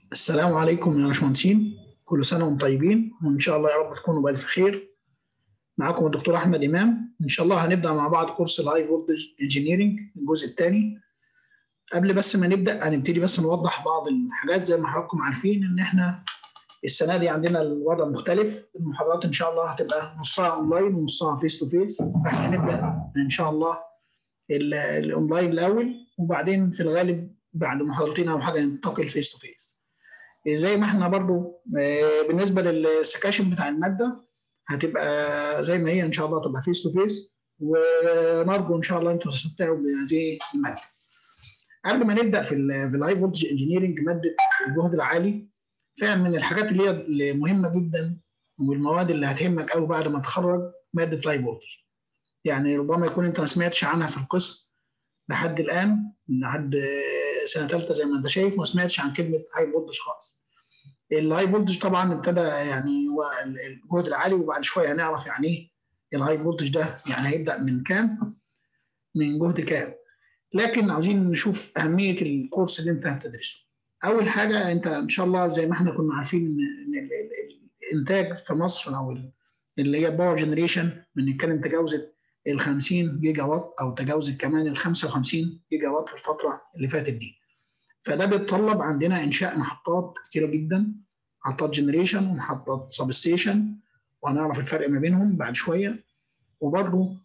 السلام عليكم يا باشمهندسين كل سنه وانتم طيبين وان شاء الله يا رب تكونوا بالف خير معاكم الدكتور احمد امام ان شاء الله هنبدا مع بعض كورس الهاي فولتج انجينيرنج الجزء الثاني قبل بس ما نبدا هنبتدي بس نوضح بعض الحاجات زي ما حضراتكم عارفين ان احنا السنه دي عندنا الوضع مختلف المحاضرات ان شاء الله هتبقى نصها اونلاين ونصها فيس تو فيس فاحنا هنبدا ان شاء الله الاونلاين الاول وبعدين في الغالب بعد محاضرتين او حاجه ننتقل فيس تو فيس زي ما احنا برضو بالنسبه للسكاشن بتاع الماده هتبقى زي ما هي ان شاء الله تبقى فيس تو فيس ونرجو ان شاء الله انتم تستمتعوا بهذه الماده. قبل ما نبدا في ال في الهاي فولتج انجينيرنج ماده الجهد العالي فعلا من الحاجات اللي هي مهمه جدا والمواد اللي هتهمك قوي بعد ما تخرج ماده الهاي فولتج. يعني ربما يكون انت ما سمعتش عنها في القسم لحد الان لحد سنه ثالثه زي ما انت شايف ما سمعتش عن كلمه هاي فولتج خالص. الهاي فولتج طبعا ابتدى يعني هو الجهد العالي وبعد شويه هنعرف يعني ايه الهاي فولتج ده يعني هيبدا من كام؟ من جهد كام؟ لكن عاوزين نشوف اهميه الكورس اللي انت هتدرسه. اول حاجه انت ان شاء الله زي ما احنا كنا عارفين ان الانتاج في مصر او اللي هي باور جنريشن بنتكلم تجاوزت ال 50 جيجا وات او تجاوزت كمان ال 55 جيجا وات في الفتره اللي فاتت دي. فده بيتطلب عندنا انشاء محطات كتيره جدا محطات جنريشن ومحطات سب ستيشن وهنعرف الفرق ما بينهم بعد شويه وبرضه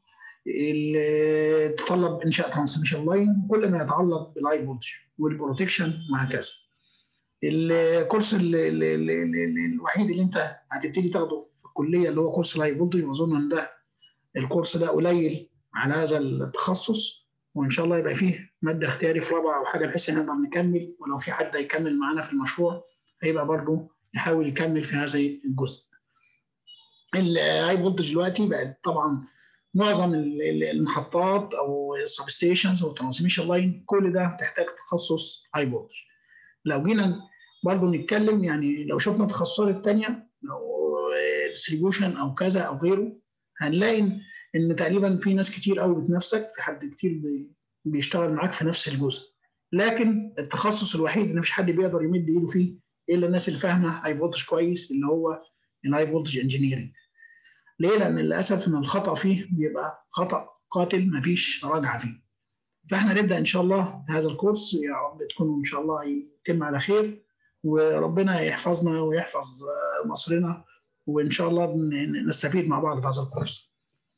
تطلب انشاء ترانسميشن لاين كل ما يتعلق بالهاي فولتج والبروتكشن وهكذا. الكورس ال ال ال ال الوحيد اللي انت هتبتدي تاخده في الكليه اللي هو كورس الهاي فولتج واظن ان ده الكورس ده قليل على هذا التخصص وان شاء الله يبقى فيه ماده اختياري في رابعه او حاجه بحيث ان نقدر نكمل ولو في حد هيكمل معانا في المشروع هيبقى برضه يحاول يكمل في هذا الجزء. الهاي فولتج دلوقتي بقت طبعا معظم المحطات او السب ستيشنز او الترانسميشن لاين كل ده بتحتاج تخصص هاي فولتج. لو جينا برضه نتكلم يعني لو شفنا التخصصات الثانيه لو ديستريبيوشن او كذا او غيره هنلاقي ان تقريبا في ناس كتير قوي بتنافسك في حد كتير بيشتغل معاك في نفس الجزء لكن التخصص الوحيد اللي مفيش حد بيقدر يمد ايده فيه الا الناس اللي فاهمه هاي فولتج كويس اللي هو الهاي فولتج انجينيرنج ليه؟ لان للاسف ان الخطا فيه بيبقى خطا قاتل مفيش راجعه فيه فاحنا نبدا ان شاء الله هذا الكورس يا رب تكونوا ان شاء الله يتم على خير وربنا يحفظنا ويحفظ مصرنا وان شاء الله نستفيد مع بعض في هذا الكورس.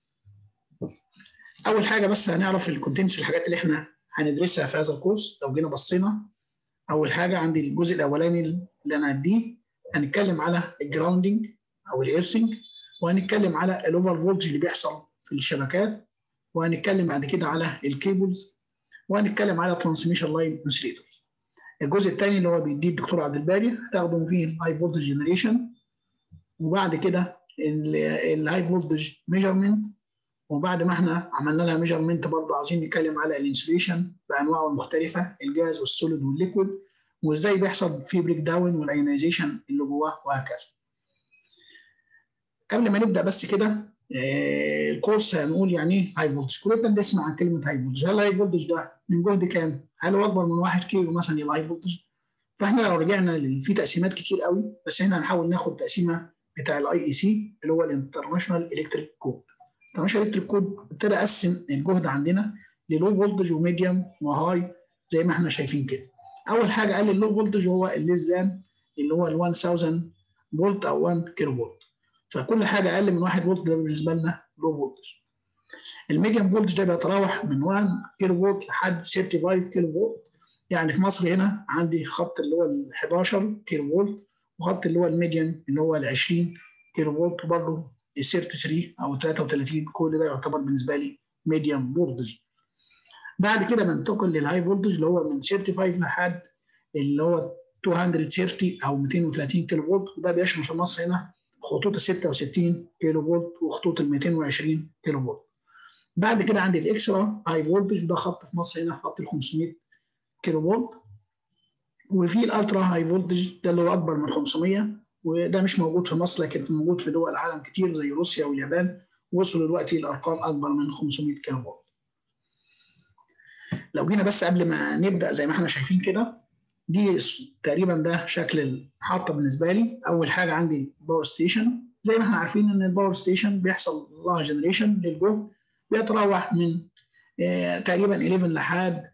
اول حاجه بس هنعرف الكونتنتس الحاجات اللي احنا هندرسها في هذا الكورس لو جينا بصينا اول حاجه عندي الجزء الاولاني اللي انا هديه هنتكلم على الجراوندنج او الايرسنج وهنتكلم على الاوفر فولتج اللي بيحصل في الشبكات وهنتكلم بعد كده على الكيبلز وهنتكلم على ترانسميشن لاين انسليتورز الجزء الثاني اللي هو بيديه الدكتور عبد الباري هتاخدوا فيه الهاي فولتج جنريشن وبعد كده الهاي فولتج ميجرمنت وبعد ما احنا عملنا لها ميجرمنت برضه عاوزين نتكلم على الانسوليشن بانواعه المختلفه الجاز والسوليد والليكويد وازاي بيحصل في بريك داون والايونيزيشن اللي جواه وهكذا. قبل ما نبدا بس كده آه الكورس هنقول يعني ايه هاي فولتج كلنا بنسمع عن كلمه هاي فولتج هل الهاي فولتج ده من جهد كام؟ هل هو اكبر من 1 كيلو مثلا يبقى هاي فولتج؟ فاحنا لو رجعنا في تقسيمات كتير قوي بس احنا هنحاول ناخد تقسيمه بتاع الاي اي سي اللي هو الانترناشونال الكتريك كود. الانترناشونال الكتريك كود ابتدى اقسم الجهد عندنا للو فولتج وميديوم وهاي زي ما احنا شايفين كده. اول حاجه قال اللو فولتج هو الليزان اللي هو ال 1000 فولت او 1 كيلو فولت. فكل حاجه اقل من 1 فولت ده بالنسبه لنا لو فولتج. الميديوم فولتج ده بيتراوح من 1 كيلو فولت لحد 35 كيلو فولت. يعني في مصر هنا عندي خط اللي هو ال 11 كيلو فولت وخط اللي هو الميديان اللي هو ال 20 كيلو فولت وبرضه ال 33 او 33 كل ده يعتبر بالنسبه لي ميديم فولتج. بعد كده بنتقل للهاي فولتج اللي هو من 35 لحد اللي هو 230 او 230 كيلو فولت وده بيشمل في مصر هنا خطوط ال 66 كيلو فولت وخطوط ال 220 كيلو فولت. بعد كده عندي الاكسترا هاي فولتج وده خط في مصر هنا خط ال 500 كيلو فولت وفي الالترا هاي فولتج ده اللي هو اكبر من 500 وده مش موجود في مصر لكن موجود في دول العالم كتير زي روسيا واليابان وصلوا دلوقتي لارقام اكبر من 500 كيلو فولت. لو جينا بس قبل ما نبدا زي ما احنا شايفين كده دي تقريبا ده شكل المحطه بالنسبه لي اول حاجه عندي الباور ستيشن زي ما احنا عارفين ان الباور ستيشن بيحصل لها جنريشن للجهد بيتراوح من اه تقريبا 11 لحد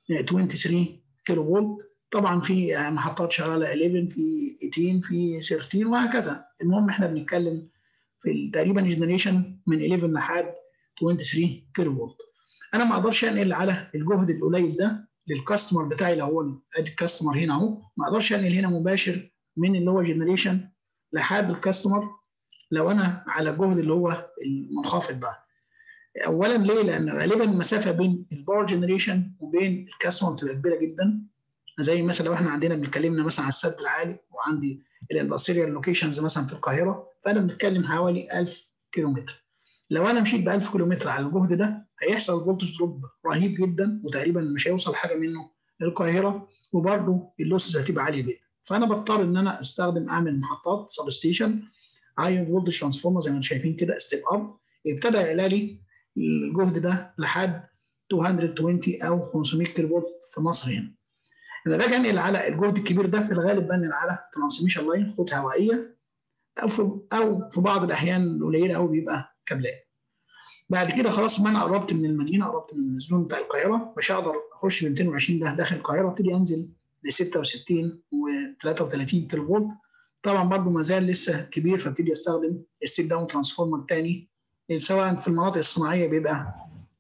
23 كيلو فولت طبعا في محطات شغاله 11 في 18 في 13 وهكذا المهم احنا بنتكلم في تقريبا جنريشن من 11 لحد 23 كيلو فولت انا ما اقدرش انقل على الجهد القليل ده للكاستمر بتاعي لو هو ادي الكاستمر هنا اهو ما اقدرش انقل هنا مباشر من اللي هو جنريشن لحد الكاستمر لو انا على الجهد اللي هو المنخفض ده اولا ليه؟ لان غالبا المسافه بين الباور جنريشن وبين الكاستمر بتبقى كبيره جدا زي مثلا لو احنا عندنا بنتكلمنا مثلا على السد العالي وعندي الاندستريال لوكيشنز مثلا في القاهره فانا بنتكلم حوالي 1000 كيلومتر لو انا مشيت ب 1000 كيلومتر على الجهد ده هيحصل فولتج دروب رهيب جدا وتقريبا مش هيوصل حاجه منه للقاهره وبرده اللوسز هتبقى عاليه جدا فانا بضطر ان انا استخدم اعمل محطات سب ستيشن هاي فولتج ترانسفورمر زي ما انتم شايفين كده ستيب اب ابتدى يعلى لي الجهد ده لحد 220 او 500 كيلو فولت في مصر هنا لما باجي انقل على الجهد الكبير ده في الغالب بنقل على ترانسميشن لاين خطوط هوائيه او في او في بعض الاحيان القليله قوي بيبقى كابلات بعد كده خلاص ما انا قربت من المدينه قربت من الزون بتاع القاهره مش هقدر اخش ب 220 ده داخل القاهره ابتدي انزل ل 66 و33 كيلو فولت طبعا برضه ما زال لسه كبير فابتدي استخدم ستيب داون ترانسفورمر تاني سواء في المناطق الصناعيه بيبقى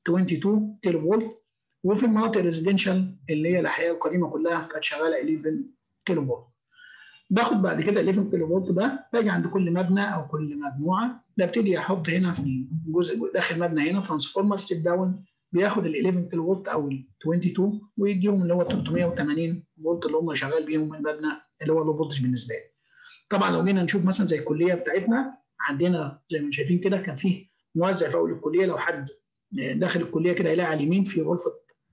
22 كيلو فولت وفي المناطق الريزيدنشال اللي هي الاحياء القديمه كلها كانت شغاله 11 كيلو فولت باخد بعد كده ال 11 كيلو فولت ده باجي عند كل مبنى او كل مجموعه ببتدي احط هنا في الجزء داخل مبنى هنا ترانسفورمر ستيب داون بياخد ال 11 كيلو فولت او ال 22 ويديهم اللي هو 380 فولت اللي هم شغال بيهم المبنى اللي هو لو فولتج بالنسبه لي. طبعا لو جينا نشوف مثلا زي الكليه بتاعتنا عندنا زي ما شايفين كده كان فيه موزع في اول الكليه لو حد داخل الكليه كده يلاقي على اليمين في غرفه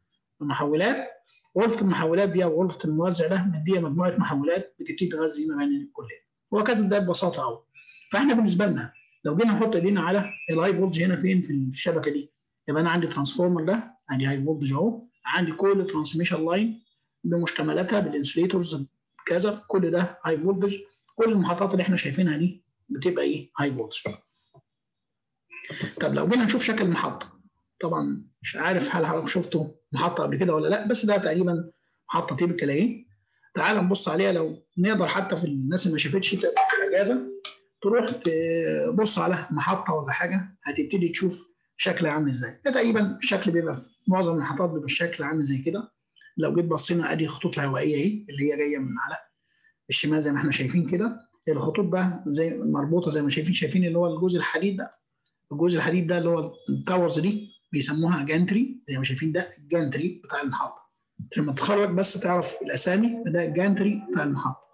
محولات غرفه المحولات دي او غرفه الموزع ده مديه مجموعه محولات بتبتدي تغذي مباني الكليه وهكذا ده ببساطه قوي فاحنا بالنسبه لنا لو جينا نحط ايدينا على الهاي فولتج هنا فين في الشبكه دي يبقى انا عندي ترانسفورمر ده عندي هاي فولتج اهو عندي كل ترانسميشن لاين بمشتملاتها بالانسوليتورز كذا كل ده هاي فولتج كل المحطات اللي احنا شايفينها دي بتبقى ايه هاي فولتج طب لو جينا نشوف شكل المحطه طبعا مش عارف هل حضرتك شفتوا محطه قبل كده ولا لا بس ده تقريبا محطه تيبكال اهي تعال نبص عليها لو نقدر حتى في الناس اللي ما شافتش في الاجازه تروح تبص على محطه ولا حاجه هتبتدي تشوف شكلها عامل ازاي ده تقريبا الشكل بيبقى في معظم المحطات بيبقى الشكل عامل زي كده لو جيت بصينا ادي الخطوط الهوائيه اهي اللي هي جايه من على الشمال زي ما احنا شايفين كده الخطوط ده زي مربوطه زي ما شايفين شايفين اللي هو الجزء الحديد ده الجزء الحديد ده اللي هو التاورز دي بيسموها جانتري زي ما شايفين ده الجانتري بتاع المحطه لما تتخرج بس تعرف الاسامي ده الجانتري بتاع المحطه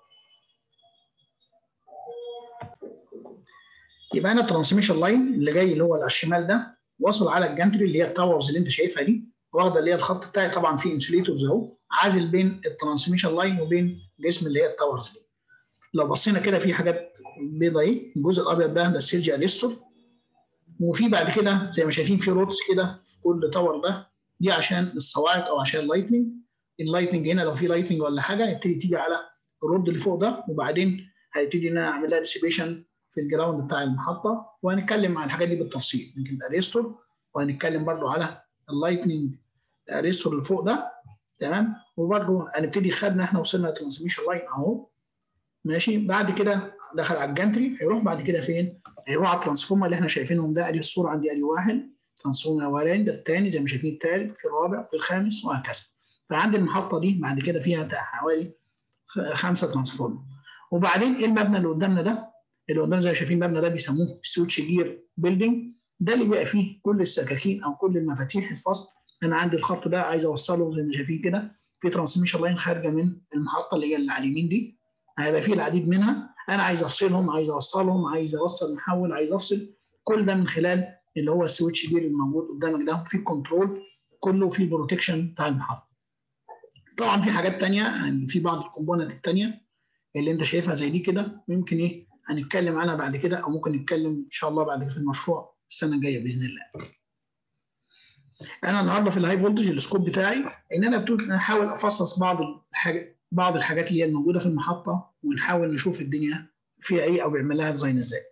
يبقى انا الترانسميشن لاين اللي جاي اللي هو على الشمال ده واصل على الجانتري اللي هي التاورز اللي انت شايفها دي واخده اللي هي الخط بتاعي طبعا فيه انسوليتورز اهو عازل بين الترانسميشن لاين وبين جسم اللي هي التاورز دي لو بصينا كده في حاجات بيضاء اهي الجزء الابيض ده ده السيرجي اليستور وفي بعد كده زي ما شايفين في روتس كده في كل تاور ده دي عشان الصواعق او عشان اللايتنج اللايتنج هنا لو في لايتنج ولا حاجه يبتدي تيجي على الرود اللي فوق ده وبعدين هيبتدي ان انا اعمل لها ديسيبيشن في الجراوند بتاع المحطه وهنتكلم على الحاجات دي بالتفصيل يمكن الاريستور وهنتكلم برضو على اللايتنج الاريستور اللي فوق ده تمام وبرضو هنبتدي خدنا احنا وصلنا للترانسميشن لاين اهو ماشي بعد كده دخل على الجانتري هيروح بعد كده فين؟ هيروح على الترانسفورمر اللي احنا شايفينهم ده ادي الصوره عندي ادي واحد ترانسفورمر الاولاني ده الثاني زي ما شايفين الثالث في الرابع في الخامس وهكذا فعندي المحطه دي بعد كده فيها حوالي خمسه ترانسفورمر وبعدين ايه المبنى اللي قدامنا ده؟ اللي قدامنا زي ما شايفين المبنى ده بيسموه سويتش جير بيلدينج ده اللي بيبقى فيه كل السكاكين او كل المفاتيح الفصل انا عندي الخط ده عايز اوصله زي ما شايفين كده في ترانسميشن لاين خارجه من المحطه اللي هي اللي على اليمين دي هيبقى فيه العديد منها انا عايز افصلهم عايز اوصلهم عايز اوصل محول عايز افصل كل ده من خلال اللي هو السويتش جير الموجود قدامك ده في كنترول كله في بروتكشن بتاع المحطه طبعا في حاجات تانية يعني في بعض الكومبوننت التانية اللي انت شايفها زي دي كده ممكن ايه هنتكلم عنها بعد كده او ممكن نتكلم ان شاء الله بعد كده في المشروع السنه الجايه باذن الله انا النهارده في الهاي فولتج السكوب بتاعي ان انا بحاول افصص بعض الحاجات بعض الحاجات اللي هي الموجوده في المحطه ونحاول نشوف الدنيا فيها ايه او بيعمل لها ديزاين ازاي.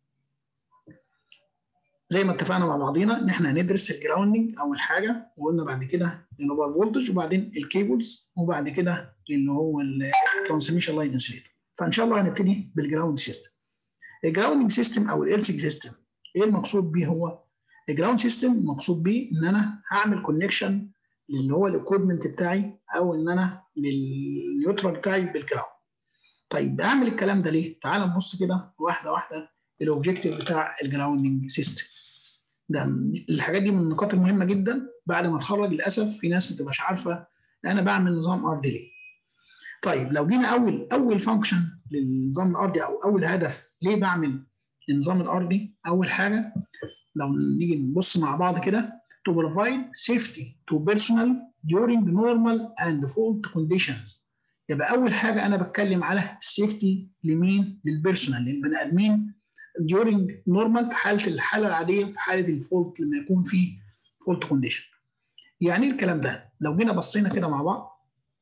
زي ما اتفقنا مع بعضينا ان احنا هندرس الجراوندنج اول حاجه وقلنا بعد كده اللي هو الفولتج وبعدين الكيبلز وبعد كده اللي هو الترانسميشن لاين انسوليتور فان شاء الله هنبتدي بالجراوند سيستم. الجراوندنج سيستم او الارسنج سيستم ايه المقصود بيه هو؟ الجراوند سيستم مقصود بيه ان انا هعمل كونكشن اللي هو الاكويبمنت بتاعي او ان انا للنيوترال بتاعي بالجراوند. طيب اعمل الكلام ده ليه؟ تعال نبص كده واحده واحده الاوبجيكتيف بتاع الجراوندنج سيستم. ده الحاجات دي من النقاط المهمه جدا بعد ما اتخرج للاسف في ناس ما تبقاش عارفه انا بعمل نظام ارضي ليه. طيب لو جينا اول اول فانكشن للنظام الارضي او اول هدف ليه بعمل النظام الارضي؟ اول حاجه لو نيجي نبص مع بعض كده to provide safety to personnel during normal and fault conditions يبقى اول حاجه انا بتكلم على السيفتي لمين؟ للبيرسونال للبني ادمين during normal في حاله الحاله العاديه في حاله الفولت لما يكون في فولت كونديشن. يعني ايه الكلام ده؟ لو جينا بصينا كده مع بعض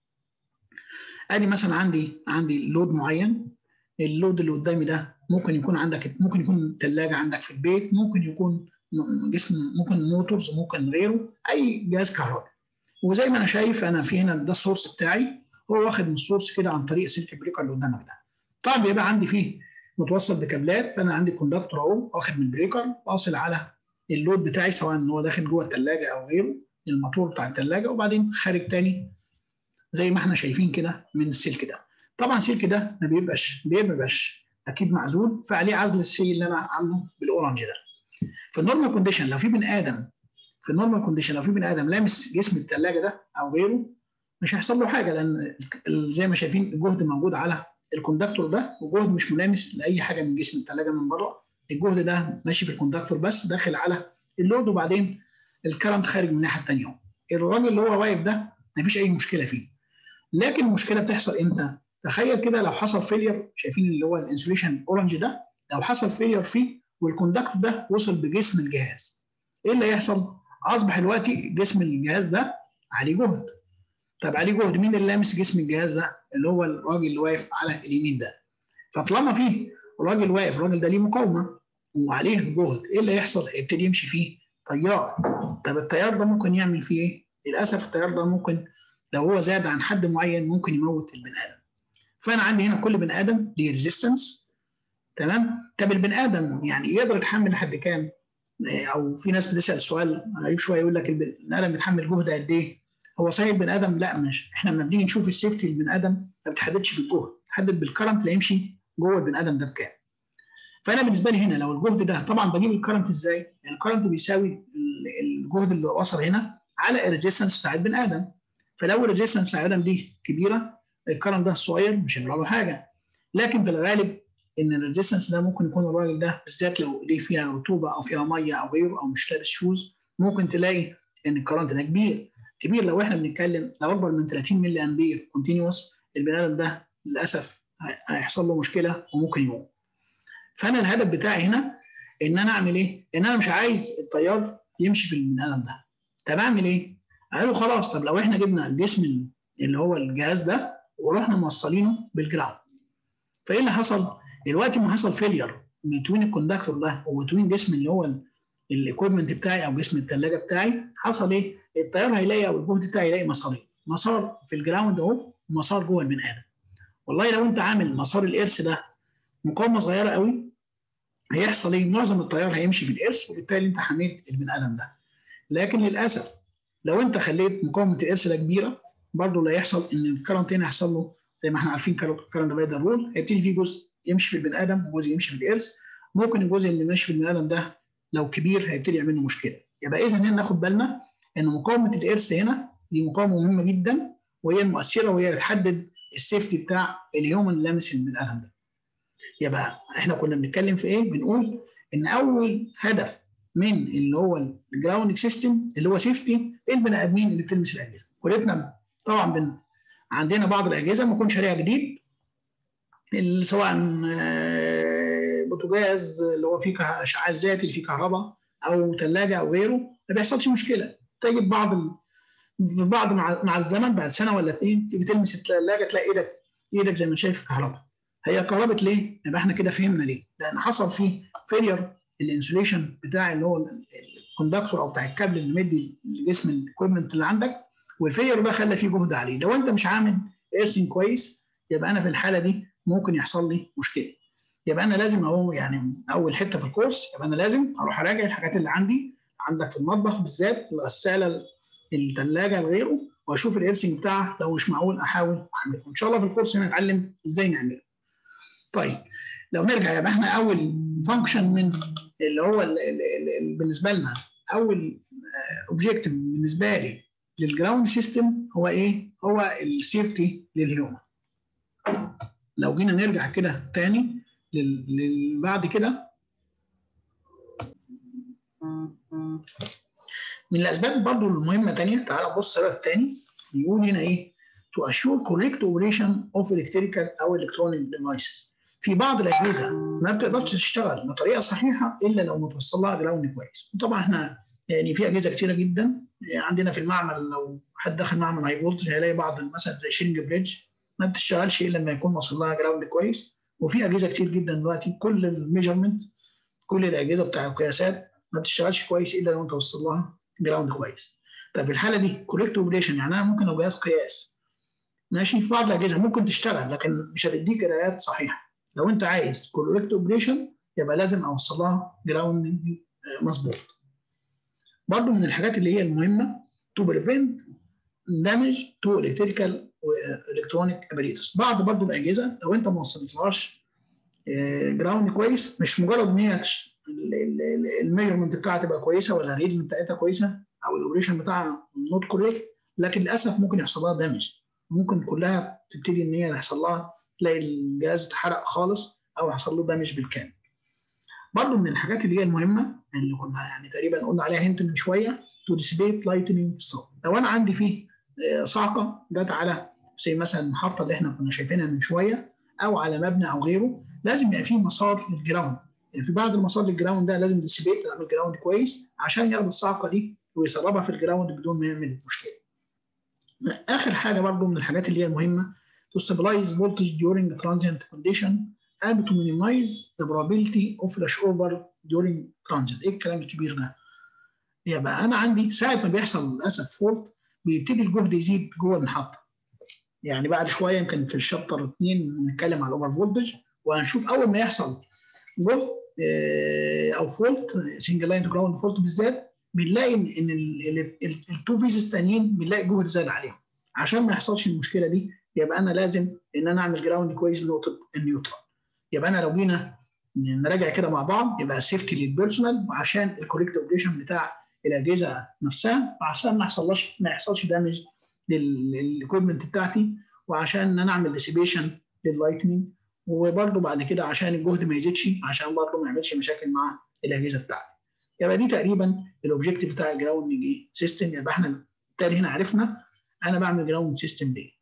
ادي مثلا عندي عندي لود معين اللود اللي قدامي ده ممكن يكون عندك ممكن يكون ثلاجه عندك في البيت ممكن يكون جسم ممكن موتورز ممكن غيره اي جهاز كهربائي وزي ما انا شايف انا في هنا ده السورس بتاعي هو واخد من السورس كده عن طريق سلك البريكر اللي قدامك ده طبعا بيبقى عندي فيه متوصل بكابلات فانا عندي كوندكتور اهو واخد من البريكر واصل على اللود بتاعي سواء ان هو داخل جوه الثلاجه او غيره الموتور بتاع الثلاجه وبعدين خارج تاني زي ما احنا شايفين كده من السلك ده طبعا السلك ده ما بيبقاش بيبقاش اكيد معزول فعليه عزل السي اللي انا عامله بالاورنج ده في النورمال كونديشن لو في بني ادم في النورمال كونديشن لو في بني ادم لامس جسم الثلاجه ده او غيره مش هيحصل له حاجه لان زي ما شايفين الجهد موجود على الكوندكتور ده وجهد مش ملامس لاي حاجه من جسم الثلاجه من بره الجهد ده ماشي في الكوندكتور بس داخل على اللود وبعدين الكرنت خارج من الناحيه الثانيه الراجل اللي هو واقف ده مفيش اي مشكله فيه لكن المشكله بتحصل امتى؟ تخيل كده لو حصل فيلير شايفين اللي هو الانسوليشن اورنج ده لو حصل فيلير فيه والكوندكتور ده وصل بجسم الجهاز ايه اللي هيحصل؟ اصبح دلوقتي جسم الجهاز ده عليه جهد طب عليه جهد مين اللي لامس جسم الجهاز ده؟ اللي هو الراجل اللي واقف على اليمين ده فطالما فيه راجل واقف الراجل ده ليه مقاومه وعليه جهد ايه اللي هيحصل؟ هيبتدي يمشي فيه تيار طب التيار ده ممكن يعمل فيه ايه؟ للاسف التيار ده ممكن لو هو زاد عن حد معين ممكن يموت البني ادم فانا عندي هنا كل بني ادم ليه ريزيستنس تمام طب البني ادم يعني يقدر يتحمل لحد كام او في ناس بتسال سؤال غريب شويه يقول لك البني ادم بيتحمل جهد قد ايه هو صحيح البني ادم لا مش احنا لما بنيجي نشوف السيفتي للبني ادم ما بتحددش بالجهد بتحدد بالكرنت اللي يمشي جوه البني ادم ده بكام فانا بالنسبه لي هنا لو الجهد ده طبعا بجيب الكرنت ازاي الكرنت بيساوي الجهد اللي وصل هنا على الريزيستنس بتاع البني ادم فلو الريزيستنس بتاع الادم دي كبيره الكرنت ده صغير مش هيعمل له حاجه لكن في الغالب ان الريزيستنس ده ممكن يكون الراجل ده بالذات لو ليه فيها رطوبه او فيها ميه او غيره او مش لابس شوز ممكن تلاقي ان الكرنت ده كبير كبير لو احنا بنتكلم لو اكبر من 30 ملي امبير كونتينوس البني ادم ده للاسف هيحصل له مشكله وممكن يموت فانا الهدف بتاعي هنا ان انا اعمل ايه؟ ان انا مش عايز التيار يمشي في البني ادم ده طب اعمل ايه؟ قالوا خلاص طب لو احنا جبنا الجسم اللي هو الجهاز ده ورحنا موصلينه بالجراوند فايه اللي حصل؟ دلوقتي ما حصل فيلير بتوين الكوندكتور ده وبتوين جسم اللي هو الايكويبمنت بتاعي او جسم الثلاجه بتاعي حصل ايه؟ التيار هيلاقي او الجهد بتاعي يلاقي مسارين مسار في الجراوند اهو ومسار جوه البني ادم والله لو انت عامل مسار الارث ده مقاومه صغيره قوي هيحصل ايه؟ معظم التيار هيمشي في الارث وبالتالي انت حميت البني ادم ده لكن للاسف لو انت خليت مقاومه الارث ده كبيره برضه اللي هيحصل ان الكرنت هنا هيحصل له زي ما احنا عارفين كرنت باي ذا رول هيبتدي فيه جزء يمشي في البني ادم وجزء يمشي في الارث ممكن الجزء اللي ماشي في البني ادم ده لو كبير هيبتدي يعمل له مشكله يبقى اذا هنا ناخد بالنا ان مقاومه الارث هنا دي مقاومه مهمه جدا وهي المؤثره وهي بتحدد السيفتي بتاع الهيومن لامس البني ادم ده يبقى احنا كنا بنتكلم في ايه؟ بنقول ان اول هدف من اللي هو الجراوند سيستم اللي هو سيفتي للبني ادمين اللي بتلمس الاجهزه كلنا طبعا بن عندنا بعض الاجهزه ما يكونش عليها جديد سواء بوتاجاز اللي هو فيه اشعاع ذاتي اللي فيه كهرباء او ثلاجه او غيره ما بيحصلش مشكله تجد بعض في بعض مع مع الزمن بعد سنه ولا اثنين تيجي تلمس الثلاجه تلاقي ايدك ايدك زي ما شايف كهرباء هي كهربت ليه؟ يبقى احنا كده فهمنا ليه؟ لان حصل فيه فيلير الانسوليشن بتاع اللي هو الكوندكتور او بتاع الكابل اللي مدي لجسم الاكويبمنت اللي عندك والفيلير ده خلى فيه جهد عليه لو انت مش عامل ايرسين كويس يبقى انا في الحاله دي ممكن يحصل لي مشكله يبقى انا لازم اهو يعني اول حته في الكورس يبقى انا لازم اروح اراجع الحاجات اللي عندي عندك في المطبخ بالذات الغساله الثلاجه غيره واشوف الارسنج بتاعها لو مش معقول احاول اعمله ان شاء الله في الكورس هنا نتعلم ازاي نعمله طيب لو نرجع يبقى احنا اول فانكشن من اللي هو ال ال ال بالنسبه لنا اول اوبجيكتيف بالنسبه لي للجراوند سيستم هو ايه؟ هو السيفتي للهيومن. لو جينا نرجع كده تاني لل... بعد كده من الاسباب برضو المهمه تانية تعال نبص سبب تاني يقول هنا ايه؟ to assure correct operation of electrical او electronic devices. في بعض الاجهزه ما بتقدرش تشتغل بطريقه صحيحه الا لو متوصل لها جراوند كويس. وطبعا احنا يعني في اجهزه كتيره جدا عندنا في المعمل لو حد دخل معمل هاي فولتج هيلاقي بعض مثلا زي شيرنج بريدج ما بتشتغلش الا لما يكون واصل لها جراوند كويس وفي اجهزه كتير جدا دلوقتي كل الميجرمنت كل الاجهزه بتاع القياسات ما بتشتغلش كويس الا لو انت وصل لها جراوند كويس. طيب في الحاله دي كوريكت اوبريشن يعني انا ممكن لو جهاز قياس ماشي في بعض الاجهزه ممكن تشتغل لكن مش هتديك قراءات صحيحه. لو انت عايز كوريكت اوبريشن يبقى لازم اوصل لها جراوند مظبوط. برضه من الحاجات اللي هي المهمه to prevent damage to electrical electronic apparatus بعض برضه الاجهزه لو انت ما وصلتلهاش جراوند كويس مش مجرد ان هي الميجرمنت بتاعها تبقى كويسه ولا الريدنج بتاعتها كويسه او الاوبريشن بتاعها نوت كوريكت لكن للاسف ممكن يحصل لها دامج ممكن كلها تبتدي ان هي يحصل لها تلاقي الجهاز اتحرق خالص او يحصل له دامج بالكامل برضه من الحاجات اللي هي المهمه اللي كنا يعني تقريبا قلنا عليها هنت من شويه تو ديسبيت لايتنينج ستوب لو انا عندي فيه صعقه جت على زي مثلا المحطه اللي احنا كنا شايفينها من شويه او على مبنى او غيره لازم يبقى فيه مسار للجراوند يعني في بعض المسار للجراوند ده لازم ديسبيت يعمل جراوند كويس عشان ياخد الصعقه دي ويسربها في الجراوند بدون ما يعمل مشكله. اخر حاجه برضه من الحاجات اللي هي المهمه to stabilize voltage during transient condition and to minimize the probability of flashover during transit ايه الكلام الكبير ده؟ يبقى انا عندي ساعه ما بيحصل للاسف فولت بيبتدي الجهد يزيد جوه المحطه يعني بعد شويه يمكن في الشابتر 2 نتكلم على الاوفر فولتج وهنشوف اول ما يحصل جهد او فولت سنجل لاين تو جراوند فولت بالذات بنلاقي ان التو فيز التانيين بنلاقي جهد زاد عليهم عشان ما يحصلش المشكله دي يبقى انا لازم ان انا اعمل جراوند كويس لنقطه النيوترال يبقى انا لو جينا نراجع كده مع بعض يبقى سيفتي للبيرسونال وعشان الكوريكت اوبريشن بتاع الاجهزه نفسها وعشان ما يحصلش ما يحصلش دامج للاكويبمنت بتاعتي وعشان ان انا اعمل ديسيبيشن لللايتنينج وبرده بعد كده عشان الجهد ما يزيدش عشان برده ما يعملش مشاكل مع الاجهزه بتاعتي يبقى دي تقريبا الاوبجيكتيف بتاع الجراوند سيستم يبقى احنا بالتالي هنا عرفنا انا بعمل جراوند سيستم ليه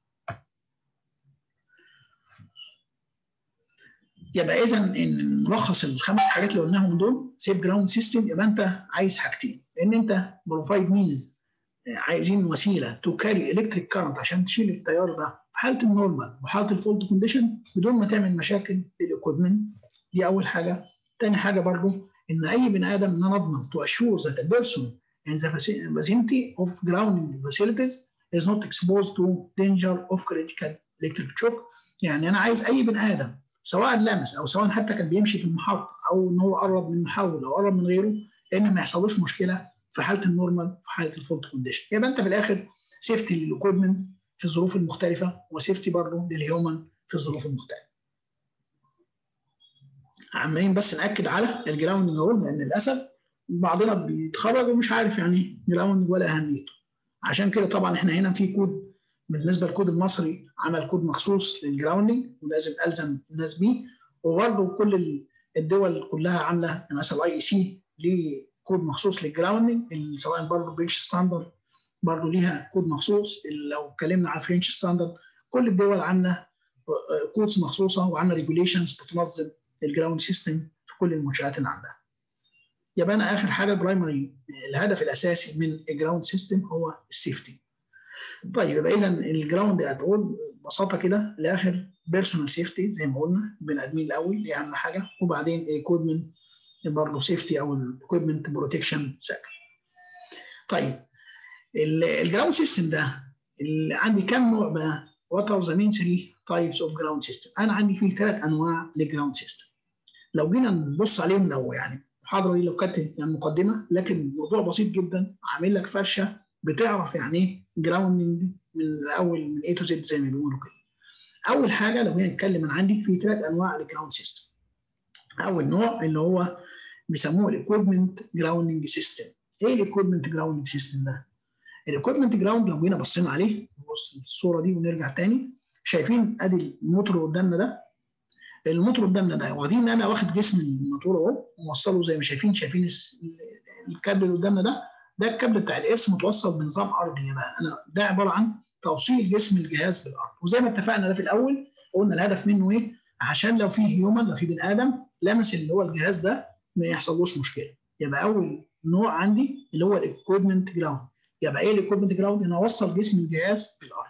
يبقى اذا ان ملخص الخمس حاجات اللي قلناهم دول سيف جراوند سيستم يبقى انت عايز حاجتين ان انت بروفايد مينز عايزين وسيله تو كاري الكتريك كارنت عشان تشيل التيار ده في حاله النورمال وحاله الفولت كونديشن بدون ما تعمل مشاكل للاكويبمنت دي اول حاجه تاني حاجه برضو ان اي بني ادم ان انا اضمن تو اشور ذات a person in the vicinity of grounding facilities is not exposed to danger of critical electric shock يعني انا عايز اي بني ادم سواء لمس او سواء حتى كان بيمشي في المحطه او ان هو قرب من محول او قرب من غيره ان ما يحصلوش مشكله في حاله النورمال في حاله الفولت كونديشن يبقى انت في الاخر سيفتي للاكويبمنت في الظروف المختلفه وسيفتي برضه للهيومن في الظروف المختلفه. عمالين بس ناكد على الجراوندنج اهو لان للاسف بعضنا بيتخرج ومش عارف يعني ايه جراوندنج ولا اهميته. عشان كده طبعا احنا هنا في كود بالنسبه للكود المصري عمل كود مخصوص للجراوندنج ولازم الزم الناس بيه وبرضه كل الدول كلها عامله مثلا الاي اي سي ليه كود مخصوص للجراوندنج سواء برضه بريتش ستاندرد برضه ليها كود مخصوص لو اتكلمنا على فرنش ستاندرد كل الدول عامله كودز مخصوصه وعامله ريجوليشنز بتنظم الجراوند سيستم في كل المنشات اللي عندها. يبقى انا اخر حاجه برايمري الهدف الاساسي من الجراوند سيستم هو السيفتي. طيب يبقى اذا الجراوند هتقول ببساطه كده لاخر بيرسونال سيفتي زي ما قلنا البني ادمين الاول دي اهم حاجه وبعدين الايكويبمنت برضه سيفتي او الايكويبمنت بروتكشن سكن. طيب الجراوند سيستم ده اللي عندي كم نوع بقى؟ وات ار ذا مين 3 تايبس اوف جراوند سيستم؟ انا عندي فيه ثلاث انواع للجراوند سيستم. لو جينا نبص عليهم لو يعني المحاضره دي لو كانت يعني مقدمه لكن الموضوع بسيط جدا عامل لك فرشه بتعرف يعني ايه جراوندنج من الاول من اي تو زد زي ما بيقولوا كده. اول حاجه لو جينا نتكلم عن عندي في ثلاث انواع للجراوند سيستم. اول نوع اللي هو بيسموه الايكويبمنت جراوندنج سيستم. ايه الايكويبمنت جراوندنج سيستم ده؟ الايكويبمنت جراوند لو جينا بصينا عليه نبص الصوره دي ونرجع تاني شايفين ادي الموتور قدامنا ده الموتور قدامنا ده واخدين ان انا واخد جسم الموتور اهو موصله زي ما شايفين شايفين الكابل اللي قدامنا ده ده الكابل بتاع الارث متوصل بنظام ارضي بقى انا ده عباره عن توصيل جسم الجهاز بالارض وزي ما اتفقنا ده في الاول قلنا الهدف منه ايه؟ عشان لو في هيومن لو في بني ادم لمس اللي هو الجهاز ده ما يحصلوش مشكله يبقى اول نوع عندي اللي هو الايكويبمنت جراوند يبقى ايه الايكويبمنت جراوند؟ انا اوصل جسم الجهاز بالارض.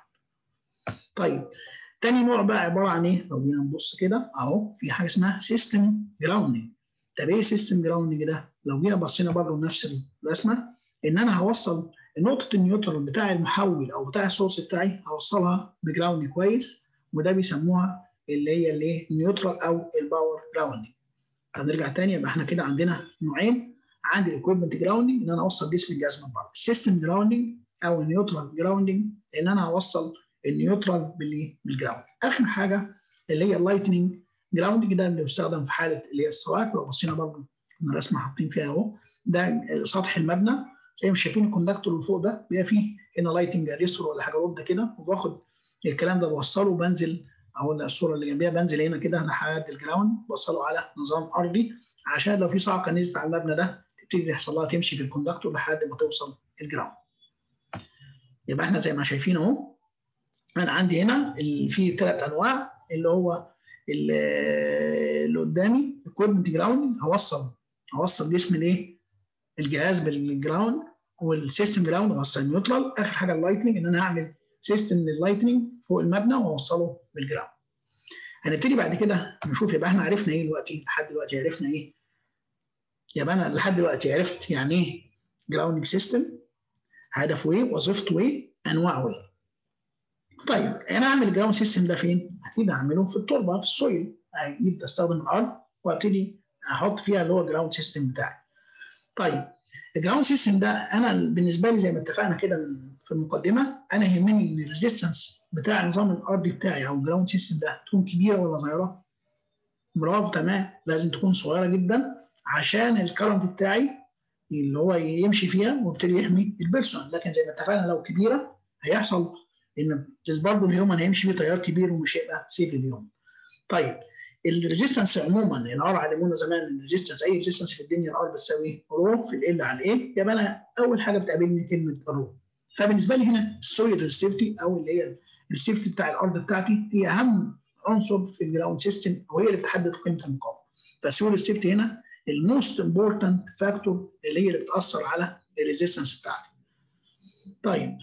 طيب تاني نوع بقى عباره عن ايه؟ لو جينا نبص كده اهو في حاجه اسمها سيستم جراوندنج. طب ايه سيستم جراوندنج ده؟ لو جينا بصينا برضه لنفس الرسمه ان انا هوصل نقطه النيوترال بتاع المحول او بتاع السورس بتاعي هوصلها بجراوند كويس وده بيسموها اللي هي الايه؟ النيوترال او الباور جراوندنج. هنرجع تاني يبقى احنا كده عندنا نوعين عندي الايكويبمنت جراوندنج ان انا اوصل جسم الجهاز من بره السيستم جراوندنج او النيوترال جراوندنج ان انا اوصل النيوترال بالجراوند اخر حاجه اللي هي اللايتنينج جراوندنج ده اللي بيستخدم في حاله اللي هي السواك لو بصينا برضه الرسمه حاطين فيها اهو ده سطح المبنى زي ما شايفين الكوندكتور اللي فوق ده بيبقى فيه هنا لايتنج اريستور ولا حاجه رد كده وباخد الكلام ده بوصله وبنزل اهو الصوره اللي جنبيها بنزل هنا كده لحد الجراوند بوصله على نظام ارضي عشان لو في صعقه نزلت على المبنى ده تبتدي يحصل لها تمشي في الكوندكتور لحد ما توصل الجراوند. يبقى احنا زي ما شايفين اهو انا عندي هنا في ثلاث انواع اللي هو اللي قدامي ايكويبمنت جراوند هوصل هوصل جسم الايه؟ الجهاز بالجراوند والسيستم جراوند هوصل النيوترال اخر حاجه اللايتنج ان انا هعمل سيستم لللايتنج فوق المبنى واوصله بالجراوند. هنبتدي بعد كده نشوف يبقى احنا عرفنا ايه دلوقتي لحد دلوقتي عرفنا ايه يبقى انا لحد دلوقتي عرفت يعني ايه جراوندنج سيستم هدفه ايه وظيفته ايه انواعه ايه طيب انا اعمل الجراوند سيستم ده فين؟ اكيد اعمله في التربه في السويل اجيب استخدم الارض وابتدي احط فيها اللي هو الجراوند سيستم بتاعي طيب الجراوند سيستم ده انا بالنسبه لي زي ما اتفقنا كده في المقدمه انا يهمني ان الريزيستنس بتاع النظام الارضي بتاعي او الجراوند سيستم ده تكون كبيره ولا صغيره؟ برافو تمام لازم تكون صغيره جدا عشان الكرنت بتاعي اللي هو يمشي فيها ويبتدي يحمي البيرسون لكن زي ما اتفقنا لو كبيره هيحصل ان برضه الهيومن هيمشي فيه تيار كبير ومش هيبقى سيف للهيومن. طيب الريزيستنس عموما الار علمونا زمان الريزيستنس اي ريزيستنس في الدنيا الار بتساوي رو في ال على الايه يبقى انا اول حاجه بتقابلني كلمه رو. فبالنسبه لي هنا السويل ريزستيفيتي او اللي هي السيفتي بتاع الارض بتاعتي هي اهم عنصر في الجراوند سيستم وهي اللي بتحدد قيمه المقاومه. فالسويل ريزستيفيتي هنا الموست امبورتنت فاكتور اللي هي اللي بتاثر على الريزيستنس بتاعتي. طيب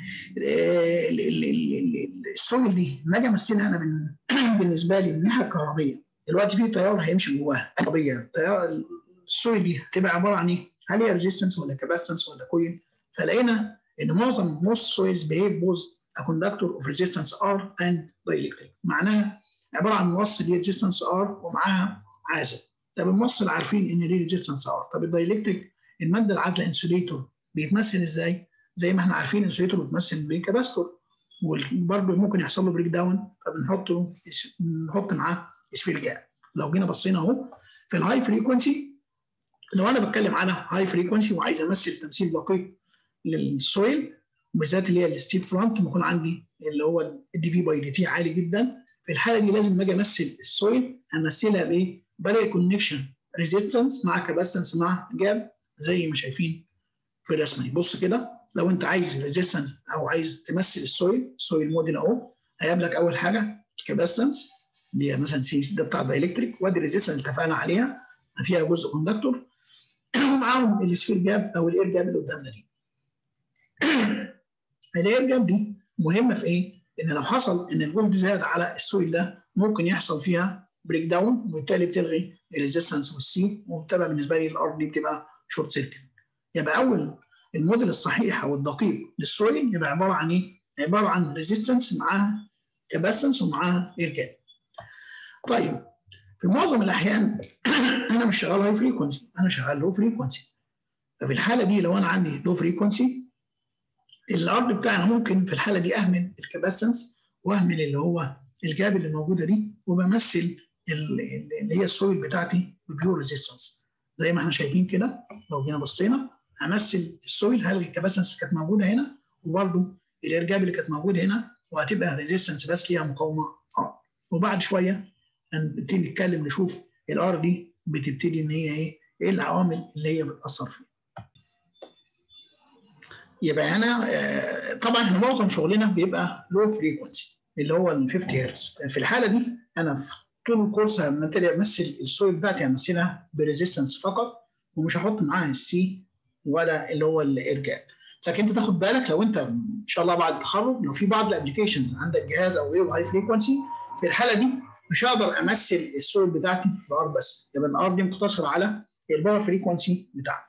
السويل دي ما اجي امثلها انا بالنسبه لي من الناحيه الكهربيه دلوقتي في تيار هيمشي جواها كهربيه تيار السويل دي هتبقى عباره عن ايه؟ هل هي ريزيستنس ولا كاباسنس ولا كويل؟ فلقينا ان معظم most soils behave both a conductor of resistance R and dielectric معناها عباره عن موصل ليه resistance R ومعاها عازل طب الموصل عارفين ان ليه resistance R طب الدايلكتريك الماده العازله انسوليتور بيتمثل ازاي؟ زي ما احنا عارفين الانسوليتور بيتمثل بكاباستور وبرضه ممكن يحصل له بريك داون فبنحط نحط معاه سفير جاب لو جينا بصينا اهو في الهاي فريكونسي لو انا بتكلم على هاي فريكونسي وعايز امثل تمثيل دقيق للسويل وبالذات اللي هي الستيف فرونت بيكون عندي اللي هو الدي في باي دي تي عالي جدا في الحاله دي لازم اجي امثل السويل امثلها بايه؟ بلاقي كونكشن ريزيستنس مع كاباسنس مع جاب زي ما شايفين في الرسمه دي بص كده لو انت عايز ريزيستنس او عايز تمثل السويل السويل موديل اهو هيقابلك اول حاجه كاباسنس دي مثلا سي ده بتاع الدايلكتريك وادي الريزيستنس اللي اتفقنا عليها فيها جزء كوندكتور ومعاهم السفير جاب او الاير جاب اللي قدامنا دي الاير جاب دي مهمه في ايه؟ ان لو حصل ان الجولد زاد على السويل ده ممكن يحصل فيها بريك داون وبالتالي بتلغي الريزيستنس والسي وبتبقى بالنسبه لي الارض دي بتبقى شورت سيركت. يبقى اول الموديل الصحيح او الدقيق للسويل يبقى عباره عن ايه؟ عباره عن ريزيستنس معاها كاباسنس ومعاها ايرجاب. طيب في معظم الاحيان انا مش شغال هاي فريكونسي انا شغال لو فريكونسي ففي الحاله دي لو انا عندي لو فريكونسي الارض بتاعنا ممكن في الحاله دي اهمل الكاباسنس واهمل اللي هو الجاب اللي موجوده دي وبمثل اللي هي السويل بتاعتي ببيور ريزيستنس زي ما احنا شايفين كده لو جينا بصينا همثل السويل هل الكاباسنس كانت موجوده هنا وبرده الارجاب اللي كانت موجوده هنا وهتبقى ريزيستنس بس ليها مقاومه اه وبعد شويه هنبتدي نتكلم نشوف الار دي بتبتدي ان هي ايه ايه العوامل اللي هي بتاثر فيها يبقى هنا آه طبعا احنا معظم شغلنا بيبقى لو فريكونسي اللي هو ال 50 هرتز في الحاله دي انا في طول الكورس همثل السويل بتاعتي همثلها بريزيستنس فقط ومش هحط معاها السي ولا اللي هو الارجاء لكن انت تاخد بالك لو انت ان شاء الله بعد التخرج لو في بعض الابلكيشنز عندك جهاز او غيره هاي فريكونسي في الحاله دي مش هقدر امثل السويل بتاعتي بار بس يبقى الار دي مقتصره على الباور فريكونسي بتاعتي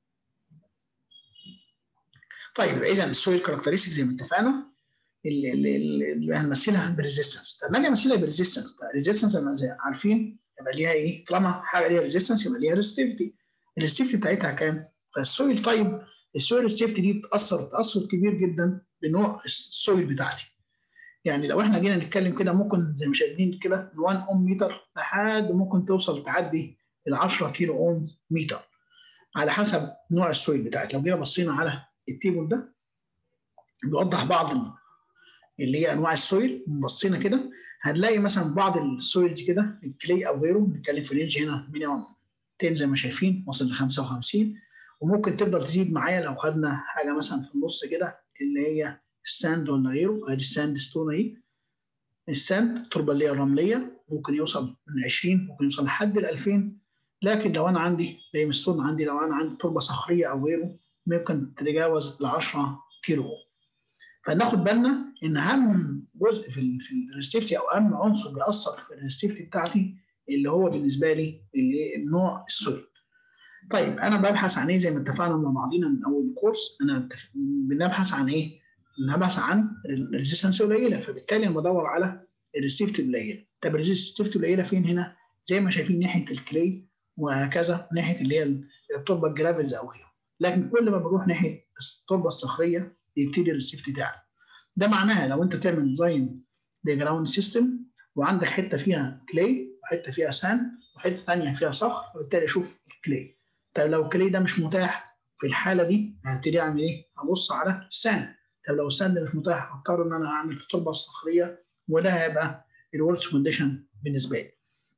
طيب اذا السويل كاركترستيك زي ما اتفقنا اللي, اللي هنمثلها بريزيستنس طب ما اجي امثلها بريزيستنس ريزيستنس زي ما عارفين يبقى ليها ايه؟ طالما حاجه ليها ريزيستنس يبقى ليها ريستيفتي الريستيفتي بتاعتها كام؟ فالسويل طيب السويل ريستيفتي دي بتاثر تاثر كبير جدا بنوع السويل بتاعتي يعني لو احنا جينا نتكلم كده ممكن زي ما شايفين كده من 1 اوم متر لحد ممكن توصل تعدي ال 10 كيلو اوم متر على حسب نوع السويل بتاعتي لو جينا بصينا على التيبل ده بيوضح بعض اللي هي انواع السويل بصينا كده هنلاقي مثلا بعض السويلز كده الكلي او غيره بنتكلم في رينج هنا مينيمم 10 زي ما شايفين وصل ل 55 وممكن تفضل تزيد معايا لو خدنا حاجه مثلا في النص كده اللي هي الساند ولا غيره ادي الساند ستون اهي الساند التربه اللي هي الرمليه ممكن يوصل من 20 ممكن يوصل لحد ال 2000 لكن لو انا عندي زي ستون عندي لو انا عندي تربه صخريه او غيره ممكن تتجاوز ال 10 كيلو فناخد بالنا ان اهم جزء في في الريستيفتي او اهم عنصر بيأثر في الريستيفتي بتاعتي اللي هو بالنسبه لي اللي النوع السويل. طيب انا ببحث عن ايه زي ما اتفقنا مع بعضينا من اول الكورس انا بنبحث عن ايه؟ بنبحث عن الريزيستنس قليله فبالتالي انا بدور على الريستيفتي القليله. طب الريزيستيفتي القليله فين هنا؟ زي ما شايفين ناحيه الكلي وهكذا ناحيه اللي هي التربه الجرافلز او غيره. لكن كل ما بنروح ناحيه التربه الصخريه يبتدي الريسيفتي تعلى. ده معناها لو انت تعمل ديزاين لجراوند سيستم وعندك حته فيها كلي وحته فيها ساند وحته ثانيه فيها صخر وبالتالي اشوف الكلي. طب لو الكلي ده مش متاح في الحاله دي هبتدي اعمل ايه؟ هبص على الساند. طب لو الساند مش متاح هضطر ان انا اعمل في التربه الصخريه وده هيبقى الورست كونديشن بالنسبه لي.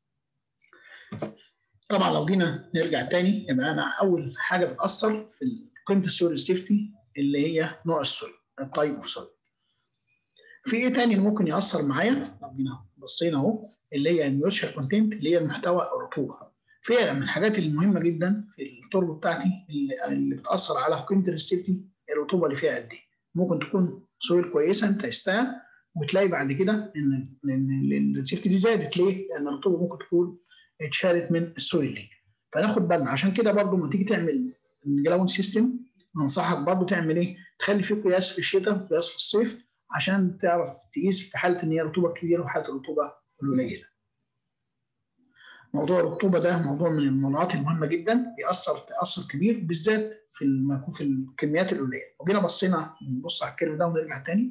طبعا لو جينا نرجع تاني يبقى انا اول حاجه بتاثر في قيمه السويل سيفتي اللي هي نوع السويل التايب اوف سويل. في ايه تاني اللي ممكن ياثر معايا؟ لو جينا بصينا اهو اللي هي الميوتشر كونتنت اللي هي المحتوى الرطوبه. فعلا من الحاجات المهمه جدا في التربه بتاعتي اللي بتاثر على قيمه الريستيفتي الرطوبه اللي فيها قد ايه. ممكن تكون سويل كويسه انت قستها وتلاقي بعد كده ان ان الريستيفتي دي زادت ليه؟ لان الرطوبه ممكن تكون اتشالت من السويل دي. فناخد بالنا عشان كده برضو لما تيجي تعمل جراوند سيستم انصحك برضو تعمل ايه؟ تخلي فيه قياس في الشتاء وقياس في الصيف عشان تعرف تقيس في حاله ان هي رطوبه كبيره وحاله الرطوبه قليله. موضوع الرطوبه ده موضوع من الموضوعات المهمه جدا بيأثر تأثر كبير بالذات في الم... في الكميات القليله. وجينا بصينا نبص على الكيرف ده ونرجع تاني.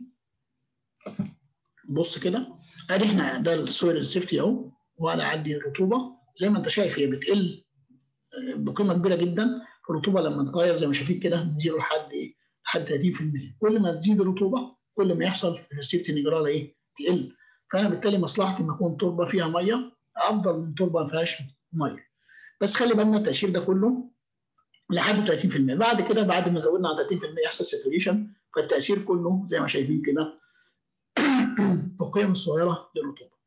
بص كده ادي احنا ده السويل سيفتي اهو وانا عندي الرطوبه زي ما انت شايف هي بتقل بقيمه كبيره جدا الرطوبه لما تتغير زي ما شايفين كده من زيرو لحد ايه؟ لحد 30% كل ما تزيد الرطوبه كل ما يحصل في السيفتي ان جرالها ايه؟ تقل فانا بالتالي مصلحتي ان اكون تربه فيها ميه افضل من تربه ما فيهاش ميه بس خلي بالنا التاشير ده كله لحد 30% بعد كده بعد ما زودنا على 30% يحصل ساتوريشن فالتاثير كله زي ما شايفين كده في القيم الصغيره للرطوبه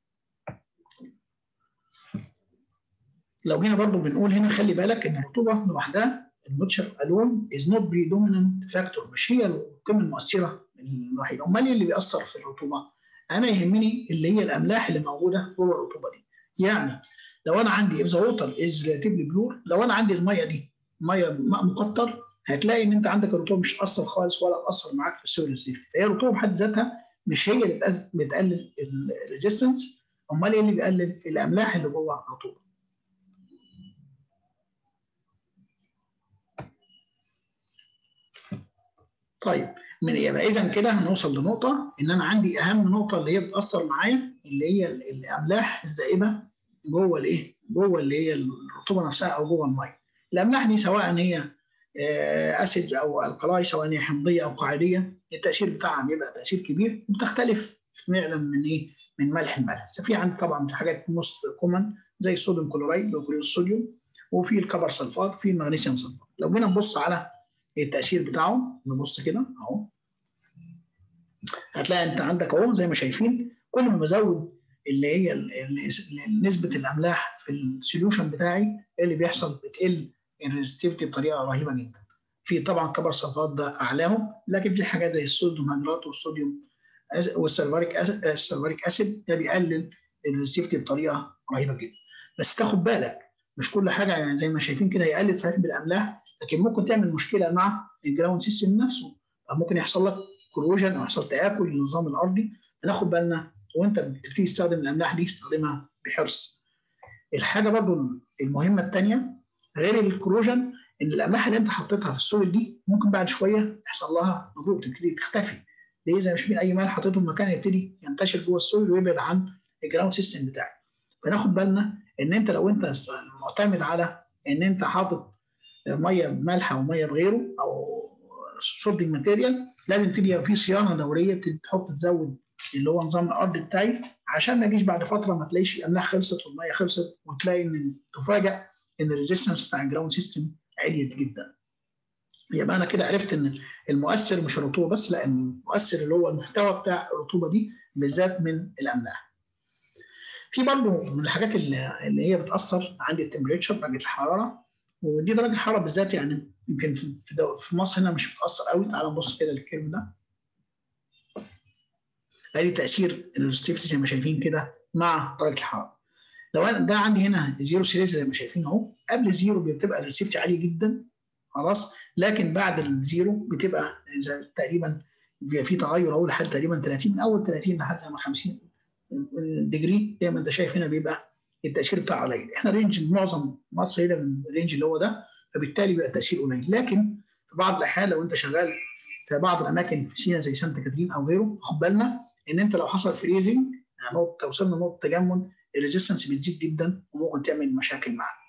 لو جينا برضو بنقول هنا خلي بالك ان الرطوبه لوحدها الموتشر الون از نوت بريدوميننت فاكتور مش هي القيمه المؤثره الوحيد امال ايه اللي بيأثر في الرطوبه انا يهمني اللي هي الاملاح اللي موجوده جوه الرطوبه دي يعني لو انا عندي if the water is relatively pure لو انا عندي الميه دي ميه ماء مقطر هتلاقي ان انت عندك الرطوبه مش هتاثر خالص ولا تاثر معاك في السويل سيفتي فهي الرطوبه بحد ذاتها مش هي اللي بتقلل الريزيستنس امال ايه اللي بيقلل الاملاح اللي جوه الرطوبه طيب من يبقى اذا كده هنوصل لنقطه ان انا عندي اهم نقطه اللي هي بتاثر معايا اللي هي الاملاح الزائبه جوه الايه؟ جوه اللي هي الرطوبه نفسها او جوه الميه. الاملاح دي سواء هي اسيدز او القلاي سواء هي حمضيه او قاعديه التاثير بتاعها بيبقى تاثير كبير وبتختلف فعلا من ايه؟ من ملح الملح. في عندي طبعا حاجات موست كومن زي الصوديوم كلورايد اللي هو كلور الصوديوم وفي الكبر سلفات وفي المغنيسيوم سلفات. لو جينا نبص على التاثير بتاعه نبص كده اهو هتلاقي انت عندك اهو زي ما شايفين كل ما بزود اللي هي نسبه الاملاح في السوليوشن بتاعي ايه اللي بيحصل بتقل الريزستيفيتي بطريقه رهيبه جدا في طبعا كبر صفات ده اعلاهم لكن في حاجات زي الصوديوم هيدرات والصوديوم والسلفاريك السلفاريك اسيد ده بيقلل الريزستيفيتي بطريقه رهيبه جدا بس تاخد بالك مش كل حاجه يعني زي ما شايفين كده هيقلل صحيح بالاملاح لكن ممكن تعمل مشكله مع الجراوند سيستم نفسه ممكن يحصل لك كروجن او يحصل تاكل للنظام الارضي ناخد بالنا وانت بتبتدي تستخدم الاملاح دي استخدمها بحرص. الحاجه برضو المهمه الثانيه غير الكروجن ان الاملاح اللي انت حطيتها في السويل دي ممكن بعد شويه يحصل لها نضوء تبتدي تختفي. ليه زي ما شايفين اي مال حطيته في مكان يبتدي ينتشر جوه السويل ويبعد عن الجراوند سيستم بتاعك. فناخد بالنا ان انت لو انت معتمد على ان انت حاطط ميه مالحه وميه بغيره او سولدنج ماتيريال لازم تبقى في صيانه دوريه تحط تزود اللي هو نظام الارض بتاعي عشان ما يجيش بعد فتره ما تلاقيش الاملاح خلصت والميه خلصت وتلاقي ان تفاجئ ان الريزيستنس بتاع الجراوند سيستم عليت جدا. يبقى انا كده عرفت ان المؤثر مش الرطوبه بس لا المؤثر اللي هو المحتوى بتاع الرطوبه دي بالذات من الاملاح. في برضه من الحاجات اللي, اللي هي بتاثر عندي التمبريتشر درجه الحراره ودي درجه الحراره بالذات يعني يمكن في في مصر هنا مش بتاثر قوي تعال نبص كده للكيرف ده ادي تاثير الريزستيفيتي زي ما شايفين كده مع درجه الحراره لو انا ده عندي هنا زيرو سيريز زي ما شايفين اهو قبل الزيرو بتبقى الريزستيفيتي عاليه جدا خلاص لكن بعد الزيرو بتبقى تقريبا في تغير اهو لحد تقريبا 30 من اول 30 لحد 50 ديجري زي ما انت شايف هنا بيبقى التاثير بتاعه قليل احنا رينج معظم مصر هنا من الرينج اللي هو ده فبالتالي بيبقى التاثير قليل لكن في بعض الاحيان لو انت شغال في بعض الاماكن في سينا زي سانتا كاترين او غيره خد بالنا ان انت لو حصل فريزنج يعني نقطه وصلنا نقطه تجمد الريزستنس بتزيد جدا وممكن تعمل مشاكل معاك.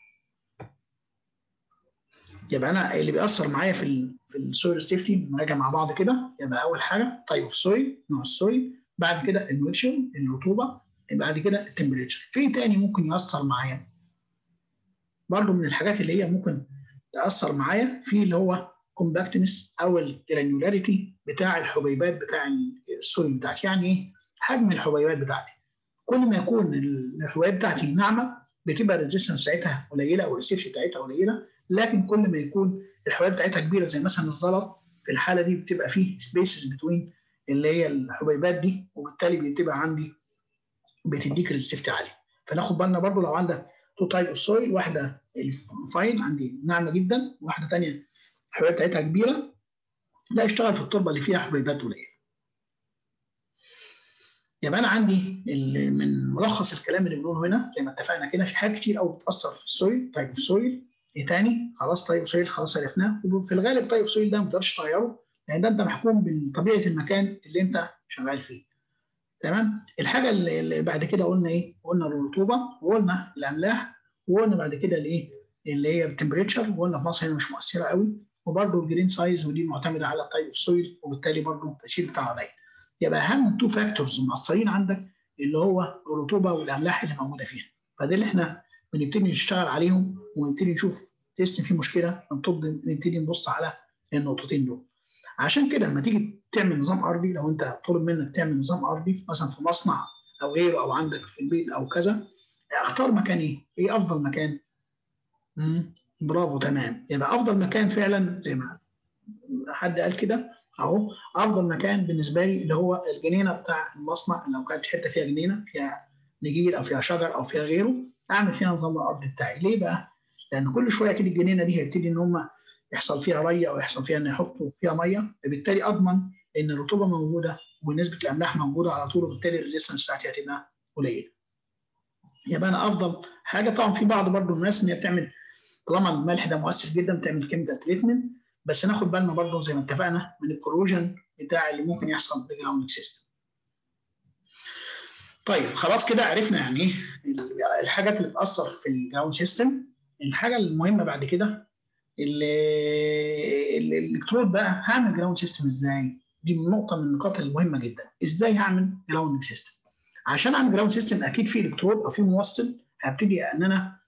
يبقى انا اللي بيأثر معايا في ال في السويل سيفتي نراجع مع بعض كده يبقى اول حاجه تايب اوف سويل نوع السويل بعد كده المويتشر الرطوبه بعد كده التمبريتشر في تاني ممكن يأثر معايا برضو من الحاجات اللي هي ممكن تأثر معايا في اللي هو كومباكتنس او الجرانيولاريتي بتاع الحبيبات بتاع السويل بتاعتي يعني ايه حجم الحبيبات بتاعتي كل ما يكون الحبيبات بتاعتي ناعمه بتبقى الريزستنس بتاعتها قليله او الريسبشن بتاعتها قليله لكن كل ما يكون الحبيبات بتاعتها كبيره زي مثلا الزلط في الحاله دي بتبقى فيه سبيسز بتوين اللي هي الحبيبات دي وبالتالي بتبقى عندي بتديك ريسيفتي عالي فناخد بالنا برضو لو عندك تو تايب اوف سويل واحده الفاين عندي ناعمه جدا واحده ثانيه الحبيبات بتاعتها كبيره لا اشتغل في التربه اللي فيها حبيبات قليله يبقى انا عندي من ملخص الكلام اللي بنقوله هنا زي ما اتفقنا كده في حاجات كتير قوي بتاثر في السويل تايب اوف سويل ايه تاني خلاص تايب سويل خلاص عرفناه وفي الغالب تايب سويل ده ما تقدرش تغيره لان ده انت محكوم بطبيعه المكان اللي انت شغال فيه تمام الحاجه اللي بعد كده قلنا ايه قلنا الرطوبه وقلنا الاملاح وقلنا بعد كده الايه اللي هي التمبريتشر وقلنا في مصر هنا مش مؤثره قوي وبرده الجرين سايز ودي معتمده على التايب اوف سويل وبالتالي برده التاثير بتاعها قليل يبقى اهم تو فاكتورز مؤثرين عندك اللي هو الرطوبه والاملاح اللي موجوده فيها فده اللي احنا بنبتدي نشتغل عليهم ونبتدي نشوف تيست فيه مشكله نبتدي نبص على النقطتين دول عشان كده لما تيجي تعمل نظام ارضي لو انت طلب منك تعمل نظام ارضي مثلا في مصنع او غيره او عندك في البيت او كذا اختار مكان ايه؟ ايه افضل مكان؟ مم. برافو تمام يبقى افضل مكان فعلا زي ما حد قال كده اهو افضل مكان بالنسبه لي اللي هو الجنينه بتاع المصنع لو كانت حته فيها جنينه فيها نجيل او فيها شجر او فيها غيره اعمل فيها نظام الارض بتاعي ليه بقى؟ لان كل شويه كده الجنينه دي هيبتدي ان هم يحصل فيها ري او يحصل فيها ان يحطوا فيها ميه فبالتالي اضمن ان الرطوبه موجوده ونسبه الاملاح موجوده على طول وبالتالي الريزيستنس بتاعتي هتبقى قليله. يبقى انا افضل حاجه طبعا في بعض برضو الناس ان هي بتعمل طالما الملح ده مؤثر جدا بتعمل كيميكال تريتمنت بس ناخد بالنا برضو زي ما اتفقنا من الكروجن بتاع اللي ممكن يحصل في الجراوند سيستم. طيب خلاص كده عرفنا يعني ايه الحاجات اللي بتاثر في الجراوند سيستم الحاجه المهمه بعد كده الالكترود بقى هعمل جراوند سيستم ازاي؟ دي نقطه من النقاط المهمه جدا ازاي هعمل جراوند سيستم؟ عشان اعمل جراوند سيستم اكيد في الكترود او في موصل هبتدي ان انا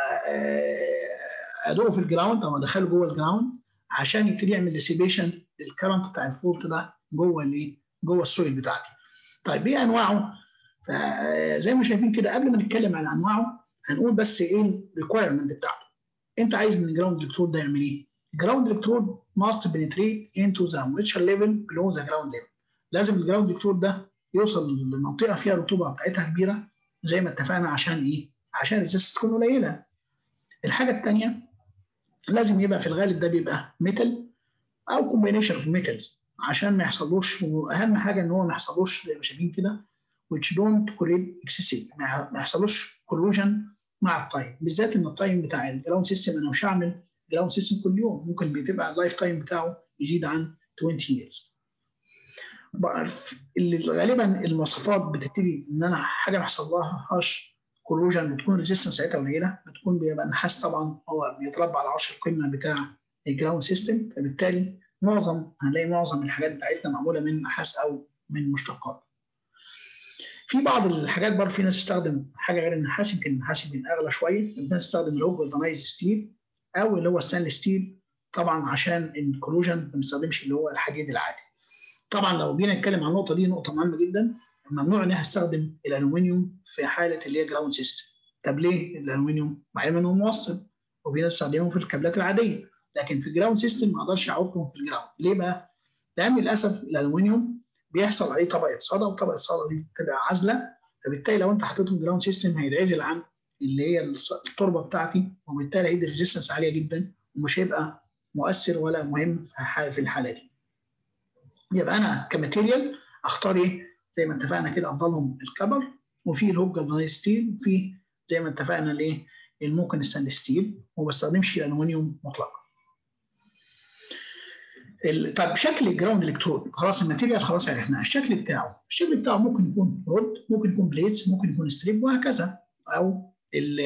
ادوقه في الجراوند او ادخله جوه الجراوند عشان يبتدي يعمل ديسيبيشن للكرنت بتاع الفولت ده جوه الايه؟ جوه السويل بتاعتي. طيب ايه انواعه؟ فزي ما شايفين كده قبل ما نتكلم عن انواعه هنقول بس ايه الريكوايرمنت بتاعته. انت عايز من الجراوند الكترود ده يعمل ايه؟ الجراوند الكترود must penetrate into the moisture level below the ground level. لازم الجراوند الكترود ده يوصل لمنطقه فيها الرطوبه بتاعتها كبيره زي ما اتفقنا عشان ايه؟ عشان الريزستنس تكون قليله. الحاجه الثانيه لازم يبقى في الغالب ده بيبقى ميتال او كومبينيشن اوف ميتالز عشان ما يحصلوش واهم حاجه ان هو ما يحصلوش زي ما شايفين كده which don't corrode excessive ما يحصلوش كولوجن مع التايم بالذات ان التايم بتاع الجراوند سيستم انا مش هعمل جراوند سيستم كل يوم ممكن بتبقى اللايف تايم بتاعه يزيد عن 20 years اللي غالبا المواصفات بتبتدي ان انا حاجه ما يحصلهاش كولوجن بتكون ريزيستنس ساعتها قليله بتكون بيبقى النحاس طبعا هو بيتربى على عرش القمه بتاع الجراوند سيستم فبالتالي معظم هنلاقي معظم الحاجات بتاعتنا معموله من نحاس او من مشتقات. في بعض الحاجات برضه في ناس بتستخدم حاجه غير النحاس يمكن النحاس يمكن اغلى شويه في ناس بتستخدم اللي هو جولفانايز ستيل او اللي هو ستانلس ستيل طبعا عشان الكولوجن ما بنستخدمش اللي هو الحديد العادي. طبعا لو جينا نتكلم عن النقطه دي نقطه مهمه جدا ممنوع ان احنا نستخدم الالومنيوم في حاله اللي هي جراوند سيستم. طب ليه الالومنيوم؟ مع انه موصل وفي ناس بتستخدمه في الكابلات العاديه لكن في الجراوند سيستم ما اقدرش احطه في الجراوند ليه بقى؟ لان للاسف الالومنيوم بيحصل عليه طبقه صدى وطبقه الصدى دي بتبقى عازله فبالتالي لو انت حطيته في جراوند سيستم هيتعزل عن اللي هي التربه بتاعتي وبالتالي هيدي ريزيستنس عاليه جدا ومش هيبقى مؤثر ولا مهم في الحاله دي. يبقى انا كماتيريال اختار ايه؟ زي ما اتفقنا كده افضلهم الكبر وفي الهوب جالفانيز ستيل وفي زي ما اتفقنا الايه؟ ممكن الستانلس ستيل وما بستخدمش الالومنيوم مطلقا. طب شكل الجراوند الكترود خلاص الماتيريال خلاص عرفناه الشكل بتاعه الشكل بتاعه ممكن يكون رود ممكن يكون بليتس ممكن يكون ستريب وهكذا او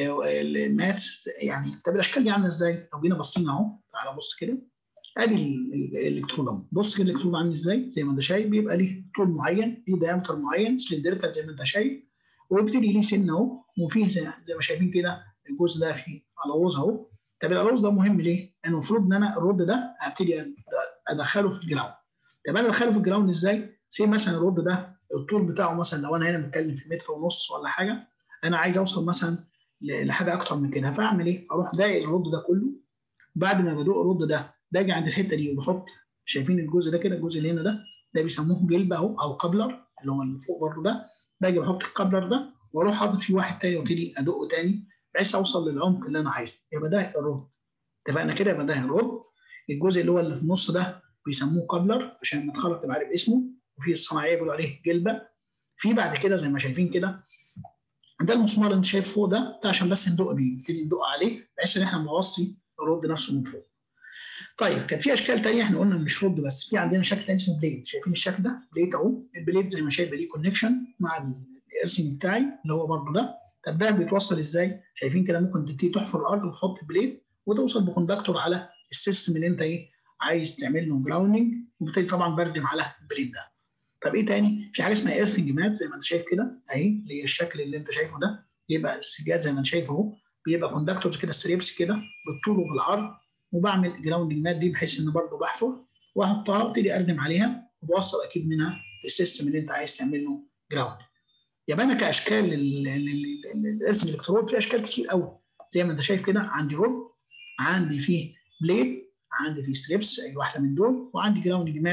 الماتس يعني طب الاشكال دي عامله ازاي؟ لو جينا بصينا اهو تعالى بص كده ادي الالكترود اهو بص كده الالكترود عامل ازاي زي ما انت شايف بيبقى ليه طول معين ليه دايمتر معين سلندريكال زي ما انت شايف ويبتدي ليه سن اهو وفيه زي, زي ما شايفين كده الجزء ده فيه الوز اهو طب الالوز ده مهم ليه؟ لانه المفروض ان انا الرد ده هبتدي ادخله في الجراوند طب انا ادخله في الجراوند ازاي؟ سي مثلا الرد ده الطول بتاعه مثلا لو انا هنا بتكلم في متر ونص ولا حاجه انا عايز اوصل مثلا لحاجه اكتر من كده فاعمل ايه؟ اروح دايق الرد ده كله بعد ما بدوق الرد ده باجي عند الحته دي وبحط شايفين الجزء ده كده الجزء اللي هنا ده ده بيسموه جلب اهو او قبلر اللي هو اللي فوق برضه ده باجي بحط القبلر ده واروح حاطط فيه واحد تاني وابتدي ادقه تاني بحيث اوصل للعمق اللي انا عايزه يبقى ده الرد اتفقنا كده يبقى ده الرد الجزء اللي هو اللي في النص ده بيسموه قبلر عشان لما تخرج تبقى عارف اسمه وفي الصناعيه بيقولوا عليه جلبه في بعد كده زي ما شايفين كده ده المسمار اللي انت شايف فوق ده ده عشان بس ندق بيه نبتدي ندق عليه بحيث ان احنا نوصي الرد نفسه من فوق طيب كان في اشكال ثانيه احنا قلنا مش رد بس في عندنا شكل ثاني اسمه بليد شايفين الشكل ده بليد اهو البليد زي ما شايف ليه كونكشن مع الارسنج بتاعي اللي هو برضه ده طب ده بيتوصل ازاي؟ شايفين كده ممكن تبتدي تحفر الارض وتحط بليد وتوصل بكوندكتور على السيستم اللي انت ايه عايز تعمل له جراوندنج وبالتالي طبعا بردم على البليد ده. طب ايه تاني؟ في حاجه اسمها ايرثنج مات زي ما انت شايف كده اهي اللي هي الشكل اللي انت شايفه ده بيبقى السجاد زي ما انت شايف اهو بيبقى كوندكتورز كده ستريبس كده بالطول وبالعرض وبعمل جراوندنج مات دي بحيث ان برضه بحفر واحطها وابتدي اردم عليها وبوصل اكيد منها السيستم اللي انت عايز تعمل له جراوند. يبقى انا كاشكال الارسم الالكترود في اشكال كتير قوي زي ما انت شايف كده عندي رول عندي فيه بليد عندي فيه ستريبس اي واحده من دول وعندي جراوند مات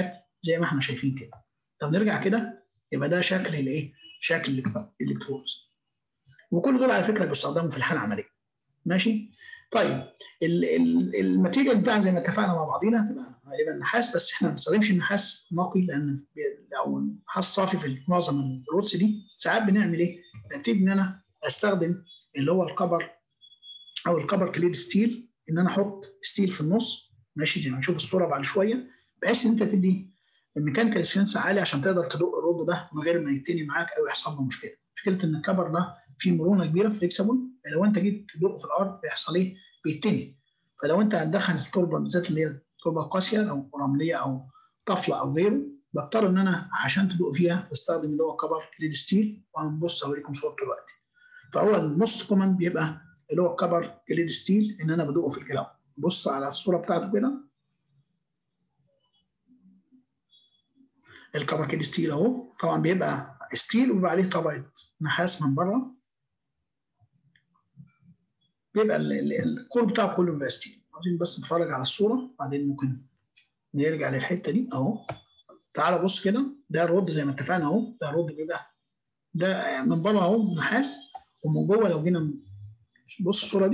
زي ما احنا شايفين كده لو نرجع كده يبقى ده شكل الايه شكل الالكترودز وكل دول على فكره بيستخدموا في الحاله العمليه ماشي طيب الماتيريال بتاع زي ما اتفقنا مع بعضينا هتبقى غالبا نحاس بس احنا ما بنستخدمش النحاس نقي لان او نحاس صافي في معظم الروتس دي ساعات بنعمل ايه؟ ببتدي ان انا استخدم اللي هو الكبر او الكبر كليد ستيل ان انا احط ستيل في النص ماشي زي ما هنشوف الصوره بعد شويه بحيث ان انت تدي الميكانيكال سترينث عالي عشان تقدر تدق الرد ده من غير ما يتني معاك او يحصل له مشكله مشكله ان الكبر ده فيه مرونه كبيره فليكسبل لو انت جيت تدقه في الارض بيحصل ايه؟ بيتني فلو انت هتدخل التربه بالذات اللي هي التربه القاسيه او رمليه او طفله او غيره بضطر ان انا عشان تدق فيها بستخدم اللي هو كبر كليد ستيل وهنبص اوريكم صورته دلوقتي فهو الموست كومن بيبقى اللي هو كبر كليد ستيل ان انا بدقه في الجلاو بص على الصوره بتاعته كده الكبر كليد ستيل اهو طبعا بيبقى ستيل وبيبقى عليه طبقه نحاس من بره بيبقى الكور بتاعه كله بيبقى ستيل عايزين بس نتفرج على الصوره بعدين ممكن نرجع للحته دي اهو تعال بص كده ده الرد زي ما اتفقنا اهو ده الرد بيبقى ده من بره اهو نحاس ومن جوه لو جينا بص الصوره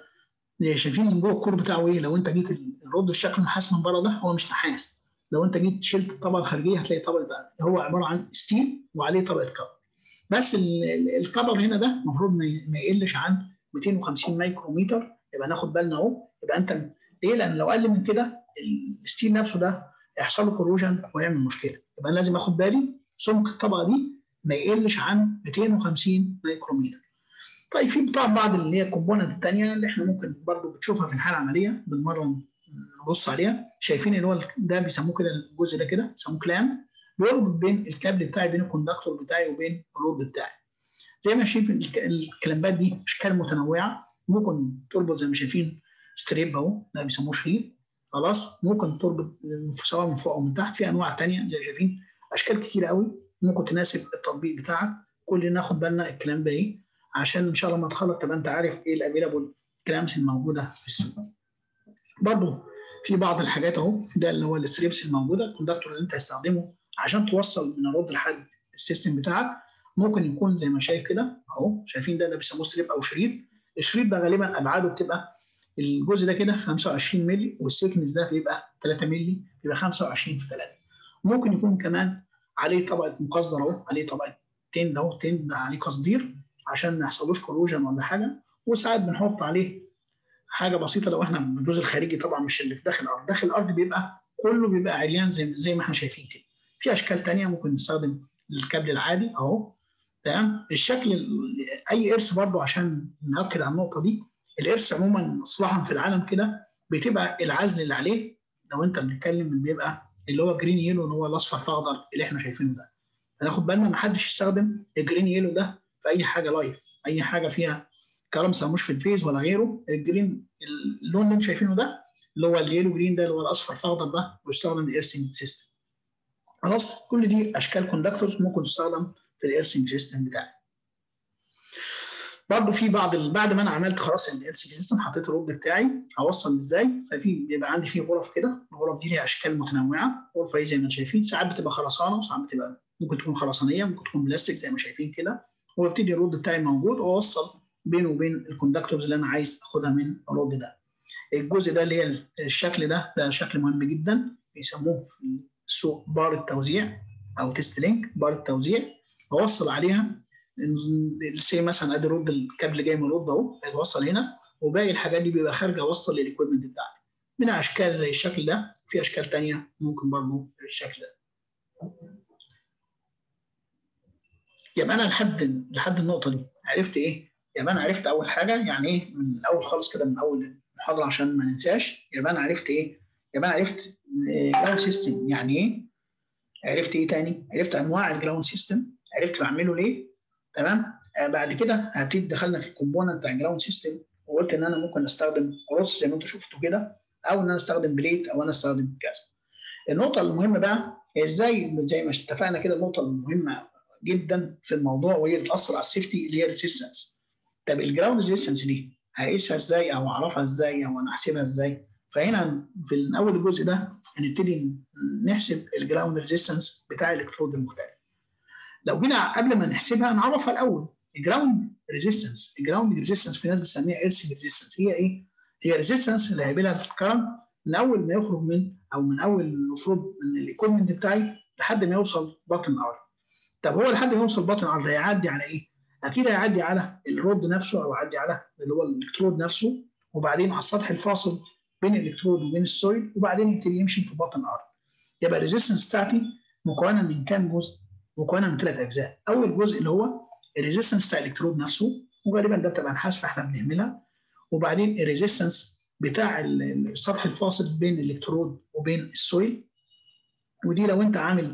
دي شايفين من جوه الكور بتاعه ايه لو انت جيت الرد الشكل نحاس من بره ده هو مش نحاس لو انت جيت شلت الطبقه الخارجيه هتلاقي طبقه هو عباره عن ستيل وعليه طبقه كبر بس الكبر هنا ده المفروض ما يقلش عن 250 مايكرومتر يبقى ناخد بالنا اهو يبقى انت ليه؟ لان لو اقل من كده الستيل نفسه ده هيحصل له كوروجن ويعمل مشكله يبقى انا لازم اخد بالي سمك الطبقه دي ما يقلش عن 250 مايكرومتر. طيب في طبعا بعض اللي هي الكومبوننت الثانيه اللي احنا ممكن برضو بتشوفها في الحاله العمليه بالمره نبص عليها شايفين اللي هو ده بيسموه كده الجزء ده كده بيسموه كلام بيربط بين الكابل بتاعي بين الكوندكتور بتاعي وبين الرود بتاعي. زي ما شايفين الكلامبات دي اشكال متنوعه ممكن تربط زي ما شايفين ستريب اهو ده بيسموه شريط خلاص ممكن تربط سواء من فوق او من تحت في انواع ثانيه زي ما شايفين اشكال كتيره قوي ممكن تناسب التطبيق بتاعك كل ناخد بالنا الكلام ده ايه عشان ان شاء الله ما تخلط تبقى انت عارف ايه الافيلابل كلامس الموجوده في السوق برضه في بعض الحاجات اهو ده اللي هو الستريبس الموجوده الكوندكتور اللي انت هتستخدمه عشان توصل من الرد لحد السيستم بتاعك ممكن يكون زي ما شايف كده اهو شايفين ده ده بيسموه ستريب او شريط الشريط ده غالبا ابعاده بتبقى الجزء ده كده 25 مللي والسيكنس ده بيبقى 3 مللي بيبقى 25 في 3 ممكن يكون كمان عليه طبقه مقصدر اهو عليه طبقه تند اهو تند عليه قصدير عشان ما يحصلوش كوروجن ولا حاجه وساعات بنحط عليه حاجه بسيطه لو احنا في الجزء الخارجي طبعا مش اللي في داخل الارض داخل الارض بيبقى كله بيبقى عريان زي زي ما احنا شايفين كده في اشكال ثانيه ممكن نستخدم الكابل العادي اهو تمام الشكل اي ارث برضو عشان ناكد على النقطه دي الارث عموما اصلاحا في العالم كده بتبقى العزل اللي عليه لو انت بتتكلم بيبقى اللي هو جرين يلو اللي هو الاصفر فاخضر اللي احنا شايفينه ده هناخد بالنا ما حدش يستخدم الجرين يلو ده في اي حاجه لايف اي حاجه فيها كلام مش في الفيز ولا غيره الجرين اللون اللي انتم شايفينه ده اللي هو اليلو جرين ده اللي هو الاصفر فاخضر ده ويستخدم الايرسنج سيستم خلاص كل دي اشكال كوندكتورز ممكن تستخدم في الايرسنج سيستم بتاعي برضه في بعض بعد ما انا عملت خلاص الايرسنج سيستم حطيت الرد بتاعي اوصل ازاي ففي بيبقى عندي فيه غرف كده الغرف دي ليها اشكال متنوعه غرفه زي ما انتم شايفين ساعات بتبقى خرسانه وساعات بتبقى ممكن تكون خرسانيه ممكن تكون بلاستيك زي ما شايفين كده وابتدي الرد بتاعي موجود واوصل بينه وبين الكوندكتورز اللي انا عايز اخدها من الرد ده الجزء ده اللي هي الشكل ده ده شكل مهم جدا بيسموه في السوق بار التوزيع او تيست لينك بار التوزيع بوصل عليها سي مثلا ادي رد الكابل جاي من الرد اهو هيتوصل هنا وباقي الحاجات دي بيبقى خارجه اوصل للاكويبمنت بتاعتي منها اشكال زي الشكل ده في اشكال ثانيه ممكن برضه الشكل ده يبقى انا لحد لحد النقطه دي عرفت ايه؟ يبقى انا عرفت اول حاجه يعني ايه من الاول خالص كده من اول المحاضره عشان ما ننساش يبقى انا عرفت ايه؟ يبقى انا عرفت جراوند سيستم يعني ايه؟ عرفت ايه تاني؟ عرفت انواع الجراوند سيستم عرفت بعمله ليه؟ تمام؟ آه بعد كده هبتدي دخلنا في الكومبوننت بتاع الجراوند سيستم وقلت ان انا ممكن استخدم روس زي ما انتم شفتوا كده او ان انا استخدم بليت او انا استخدم كذا. النقطه المهمه بقى ازاي زي ما اتفقنا كده النقطه المهمه جدا في الموضوع وهي اللي بتاثر على السيفتي اللي هي الريسيستنس. طب الجراوند ريزيستنس دي هقيسها ازاي او اعرفها ازاي او انا احسبها ازاي؟ فهنا في اول الجزء ده هنبتدي نحسب الجراوند ريزيستنس بتاع الالكترود المختلف لو جينا قبل ما نحسبها نعرفها الاول الجراوند ريزيستنس الجراوند ريزيستنس في ناس بتسميها ايرث ريزيستنس هي ايه؟ هي ريزيستنس اللي هيقابلها الكرنت من اول ما يخرج من او من اول المفروض من الايكويبمنت بتاعي لحد ما يوصل بطن ار طب هو لحد ما يوصل بطن ار هيعدي على ايه؟ اكيد هيعدي على الرود نفسه او يعدي على اللي هو الالكترود نفسه وبعدين على السطح الفاصل بين الالكترود وبين السويل وبعدين يبتدي يمشي في بطن ار يبقى الريزيستنس بتاعتي مكونه من كام جزء؟ مكونه من ثلاث اجزاء اول جزء اللي هو الريزيستنس بتاع الالكترود نفسه وغالبا ده بتبقى نحاس فاحنا بنهملها وبعدين الريزيستنس بتاع السطح الفاصل بين الالكترود وبين السويل ودي لو انت عامل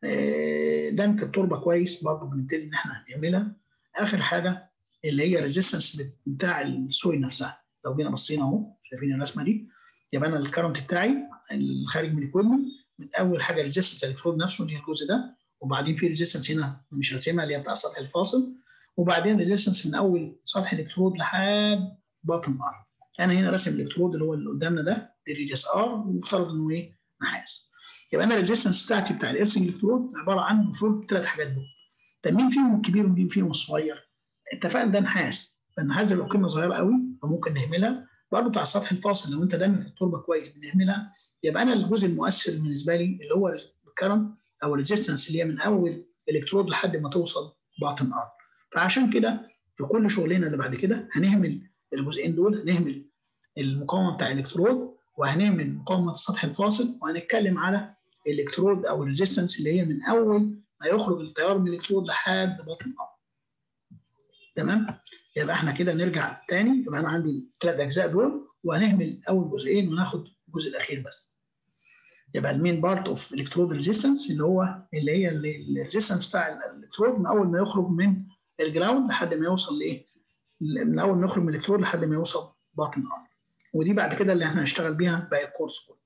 دمك التربه كويس برضه بنبتدي ان احنا نعملها اخر حاجه اللي هي الريزيستنس بتاع السويل نفسها لو جينا بصينا اهو شايفين الرسمه دي يبقى انا الكرنت بتاعي الخارج من الايكويبمنت من اول حاجه ريزيستنس الالكترود نفسه اللي هي الجزء ده وبعدين في ريزيستنس هنا مش راسمها اللي هي بتاع السطح الفاصل وبعدين ريزيستنس من اول سطح الالكترود لحد بطن ار انا هنا راسم الالكترود اللي هو اللي قدامنا ده ريديوس ار ومفترض انه ايه نحاس يبقى انا الريزيستنس بتاعتي بتاع الارسنج الكترود عباره عن المفروض ثلاث حاجات دول طب مين فيهم الكبير ومين فيهم الصغير؟ اتفقنا ده نحاس فالنحاس ده لو قيمه صغيره قوي فممكن نهملها برضه بتاع السطح الفاصل لو انت دايما التربه كويس بنهملها يبقى انا الجزء المؤثر بالنسبه لي اللي هو الكرنت او الريزيستنس اللي هي من اول الكترود لحد ما توصل باطن ار فعشان كده في كل شغلنا اللي بعد كده هنهمل الجزئين دول هنهمل المقاومه بتاع الالكترود وهنعمل مقاومه السطح الفاصل وهنتكلم على الالكترود او الريزيستنس اللي هي من اول ما يخرج التيار من الالكترود لحد بطن الارض. تمام؟ يبقى احنا كده نرجع تاني يبقى انا عندي الثلاث اجزاء دول وهنهمل اول جزئين وناخد الجزء الاخير بس. يبقى المين بارت اوف الكترود ريزيستنس اللي هو اللي هي الريزيستنس بتاع الالكترود من اول ما يخرج من الجراوند لحد ما يوصل لايه؟ من اول ما يخرج من الالكترود لحد ما يوصل باطن الارض. ودي بعد كده اللي احنا هنشتغل بيها باقي الكورس كله.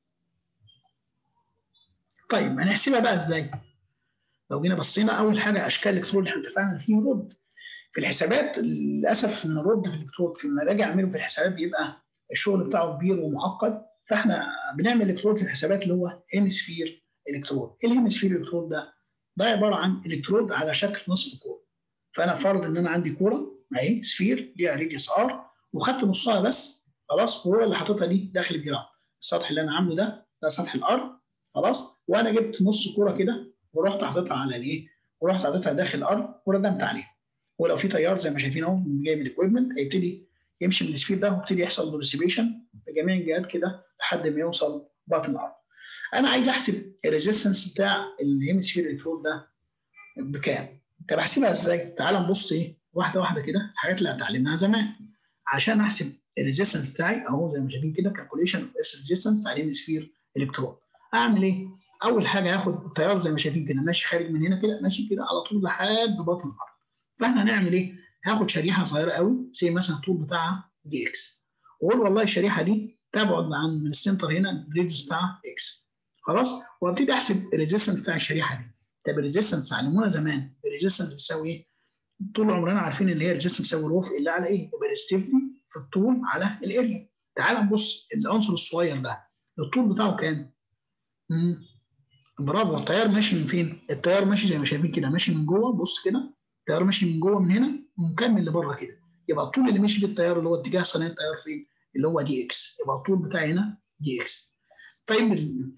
طيب هنحسبها بقى ازاي؟ لو جينا بصينا اول حاجه اشكال الالكترود اللي احنا اتفقنا فيه رد. في الحسابات للاسف ان الرد في الالكترود لما باجي اعمله في الحسابات بيبقى الشغل بتاعه كبير ومعقد فاحنا بنعمل الكترود في الحسابات اللي هو هيمسفير الكترود. ايه الهيمسفير الكترود ده؟ ده عباره عن الكترود على شكل نصف كوره. فانا فرض ان انا عندي كوره اهي سفير ليها ريديوس ار وخدت نصها بس خلاص وهو اللي حاططها دي داخل الجراوند. السطح اللي انا عامله ده ده سطح الارض خلاص وانا جبت نص كوره كده ورحت حاططها على الايه؟ ورحت حاططها داخل الارض وردمت عليها. ولو في تيار زي ما شايفين اهو جاي من الاكويبمنت هيبتدي يمشي من السفير ده ويبتدي يحصل ديسيبيشن بجميع الجهات كده لحد ما يوصل باطن الارض. انا عايز احسب الريزيستنس بتاع الهيمسفير الكترود ده بكام؟ طب احسبها ازاي؟ تعال نبص ايه واحده واحده كده الحاجات اللي اتعلمناها زمان عشان احسب الريزيستنس بتاعي اهو زي ما شايفين كده كالكوليشن اوف اس ريزيستنس بتاع الهيمسفير الكترود. اعمل ايه؟ اول حاجه هاخد التيار زي ما شايفين كده ماشي خارج من هنا كده ماشي كده على طول لحد بطن الارض. فاحنا هنعمل ايه؟ هاخد شريحه صغيره قوي زي مثلا الطول بتاعها دي اكس. واقول والله الشريحه دي تبعد عن من السنتر هنا الريدز بتاعها اكس. خلاص؟ وابتدي احسب الريزيستنس بتاع الشريحه دي. طب الريزيستنس علمونا زمان الريزيستنس بتساوي ايه؟ طول عمرنا عارفين اللي هي الريزيستنس بتساوي الوفق اللي على ايه؟ يبقى الريزستيفيتي في الطول على الاريا. تعال نبص العنصر الصغير ده الطول بتاعه كام؟ امم برافو التيار ماشي من فين؟ التيار ماشي زي ما شايفين كده ماشي من جوه بص كده التيار ماشي من جوه من هنا ومكمل لبره كده يبقى الطول اللي ماشي في التيار اللي هو اتجاه صناعه التيار فين؟ اللي هو دي اكس يبقى الطول بتاعي هنا دي اكس طيب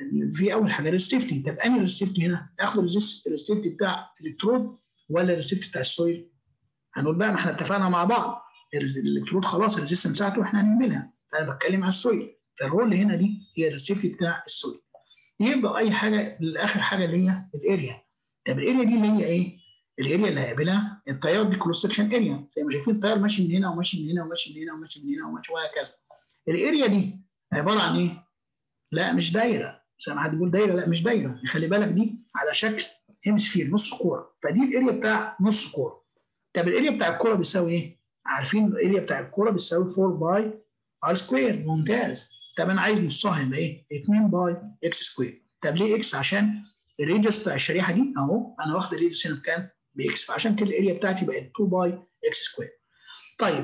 في اول حاجه الريستيفتي طب انهي الريستيفتي هنا؟ اخد الريستيفتي بتاع الالكترود ولا الريستيفتي بتاع السويل؟ هنقول بقى ما احنا اتفقنا مع بعض الالكترود خلاص الريزيستنس بتاعته احنا هنعملها فانا بتكلم على السويل فالرول هنا دي هي الريستيفتي بتاع السويل يفضل اي حاجه لاخر حاجه اللي هي الاريا طب الاريا دي اللي هي ايه؟ الاريا اللي هيقابلها التيار دي كروس سكشن اريا زي ما شايفين التيار ماشي من هنا وماشي من هنا وماشي من هنا وماشي من هنا وماشي وهكذا الاريا دي عباره عن ايه؟ لا مش دايره زي ما حد بيقول دايره لا مش دايره خلي بالك دي على شكل هيمسفير نص كوره فدي الاريا بتاع نص كوره طب الاريا بتاع الكوره بيساوي ايه؟ عارفين الاريا بتاع الكوره بيساوي 4 باي ار سكوير ممتاز طب انا عايز نصها يبقى ايه؟ 2 باي اكس سكوير طب ليه اكس؟ عشان الريديوس بتاع الشريحه دي اهو انا واخد الريديوس هنا بكام؟ باكس فعشان كده الاريا بتاعتي بقت 2 باي اكس سكوير. طيب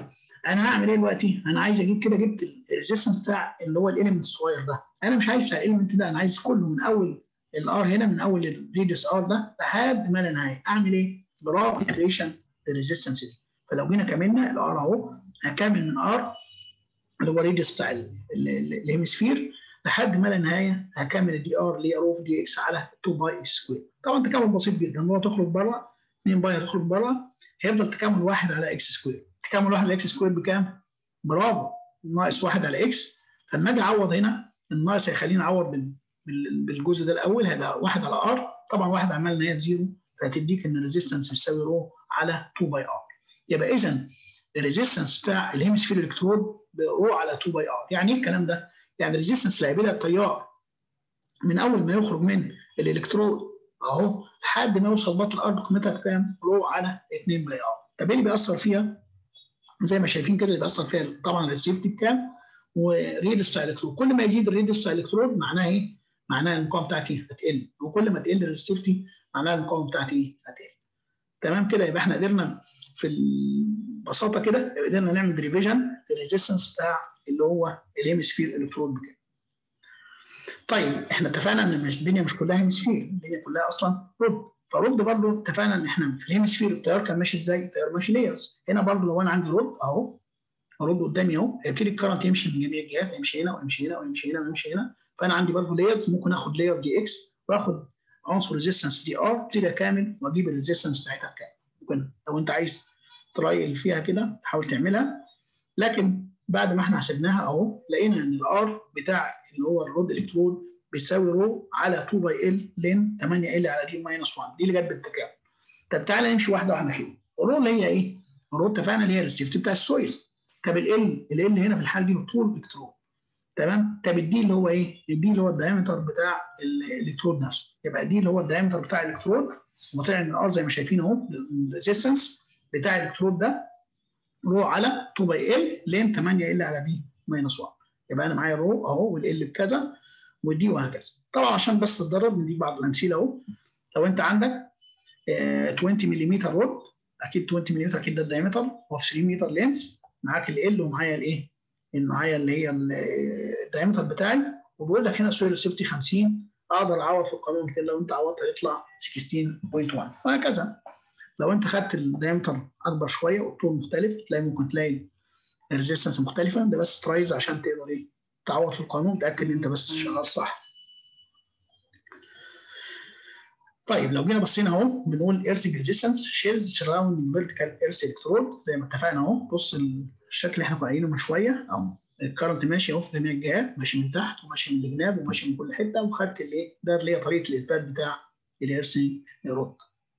انا هعمل ايه دلوقتي؟ انا عايز اجيب كده جبت الريزيستنس بتاع اللي هو الاليمنت الصغير ده انا مش عايز بتاع الاليمنت ده انا عايز كله من اول الار هنا من اول الريديوس ار ده لحد ما لا نهايه اعمل ايه؟ برافو كريشن للريزيستنس دي فلو جينا كملنا الار اهو هكمل من ار اللي هو الريديوس بتاع الهيمسفير لحد ما لا نهايه هكمل الدي ار اللي هي روف دي اكس على 2 باي اكس سكوير طبعا تكامل بسيط جدا هو تخرج بره 2 باي هتخرج بره هيفضل تكامل واحد على اكس سكوير تكامل واحد على اكس سكوير بكام؟ برافو ناقص واحد على اكس فلما اجي اعوض هنا الناقص هيخليني اعوض بالجزء ده الاول هيبقى واحد على ار طبعا واحد عمال ان هي زيرو فهتديك ان الريزيستنس بيساوي رو على 2 باي ار يبقى اذا الريزيستنس بتاع الهيمسفير الكترود رو على 2 باي ار يعني ايه الكلام ده؟ يعني الريزيستنس اللي هيقابلها التيار من اول ما يخرج من الالكترود اهو لحد ما يوصل بطل الارض قيمتها كام؟ رو على 2 باي ار طب ايه اللي بيأثر فيها؟ زي ما شايفين كده اللي بيأثر فيها طبعا الريسيفتي بكام؟ وريدس بتاع الالكترود كل ما يزيد الريدس بتاع الالكترود معناها ايه؟ معناها المقاومه بتاعتي هتقل وكل ما تقل الريسيفتي معناها المقاومه بتاعتي ايه؟ هتقل تمام كده يبقى احنا قدرنا في البساطه كده قدرنا نعمل ريفيجن للريزيستنس بتاع اللي هو الهيمسفير الكترود بكام طيب احنا اتفقنا ان مش الدنيا مش كلها هيمسفير الدنيا كلها اصلا رد فرد برضه اتفقنا ان احنا في الهيمسفير التيار كان ماشي ازاي؟ التيار ماشي لايرز هنا برضه لو انا عندي رد اهو الرد قدامي اهو هيبتدي الكرنت يمشي من جميع الجهات يمشي هنا ويمشي هنا ويمشي هنا ويمشي هنا فانا عندي برضه لايرز ممكن اخد لاير دي اكس واخد عنصر ريزيستنس دي ار ابتدي اكامل واجيب الريزيستنس بتاعتها بكام ممكن لو انت عايز ترايل فيها كده تحاول تعملها لكن بعد ما احنا حسبناها اهو لقينا ان الار بتاع اللي هو الرود الكترود بيساوي رو على 2 باي ال لين 8 ال على دي ماينس 1 دي اللي جت بالتكامل طب تعالى نمشي واحده واحده كده الرو اللي هي ايه؟ الرو اتفقنا اللي هي الريسيفتي بتاع السويل طب ال ال ال هنا في الحاله دي طول الالكترون تمام طب الدي اللي هو ايه؟ الدي اللي هو الدايمتر بتاع الالكترود نفسه يبقى دي اللي هو الدايمتر بتاع الالكترود وطلع ان الار زي ما شايفين اهو الريزيستنس بتاع الالكترود ده رو على 2 باي ال لين 8 ال على دي ماينس 1 يبقى انا معايا رو اهو والال بكذا ودي وهكذا طبعا عشان بس تتدرب نديك بعض الامثله اهو لو انت عندك آه 20 ملم رود اكيد 20 ملم اكيد ده الدايمتر هو في 3 متر لينس معاك ال ومعايا الايه؟ معايا اللي هي الدايمتر بتاعي وبيقول لك هنا سويل سيفتي 50 اقدر اعوض في القانون كده لو انت عوضت هيطلع 16.1 وهكذا لو انت خدت الدايمتر اكبر شويه والطول مختلف تلاقي ممكن تلاقي الريزيستنس مختلفه ده بس ترايز عشان تقدر ايه تعوض في القانون تاكد ان انت بس شغال صح طيب لو جينا بصينا اهو بنقول ايرث ريزيستنس شيرز سراوند فيرتيكال ايرث الكترود زي ما اتفقنا اهو بص الشكل اللي احنا قايلينه من شويه اهو الكرنت ماشي اهو في جميع الجهات ماشي من تحت وماشي من الجناب وماشي من كل حته وخدت الايه ده اللي هي طريقه الاثبات بتاع الايرث رود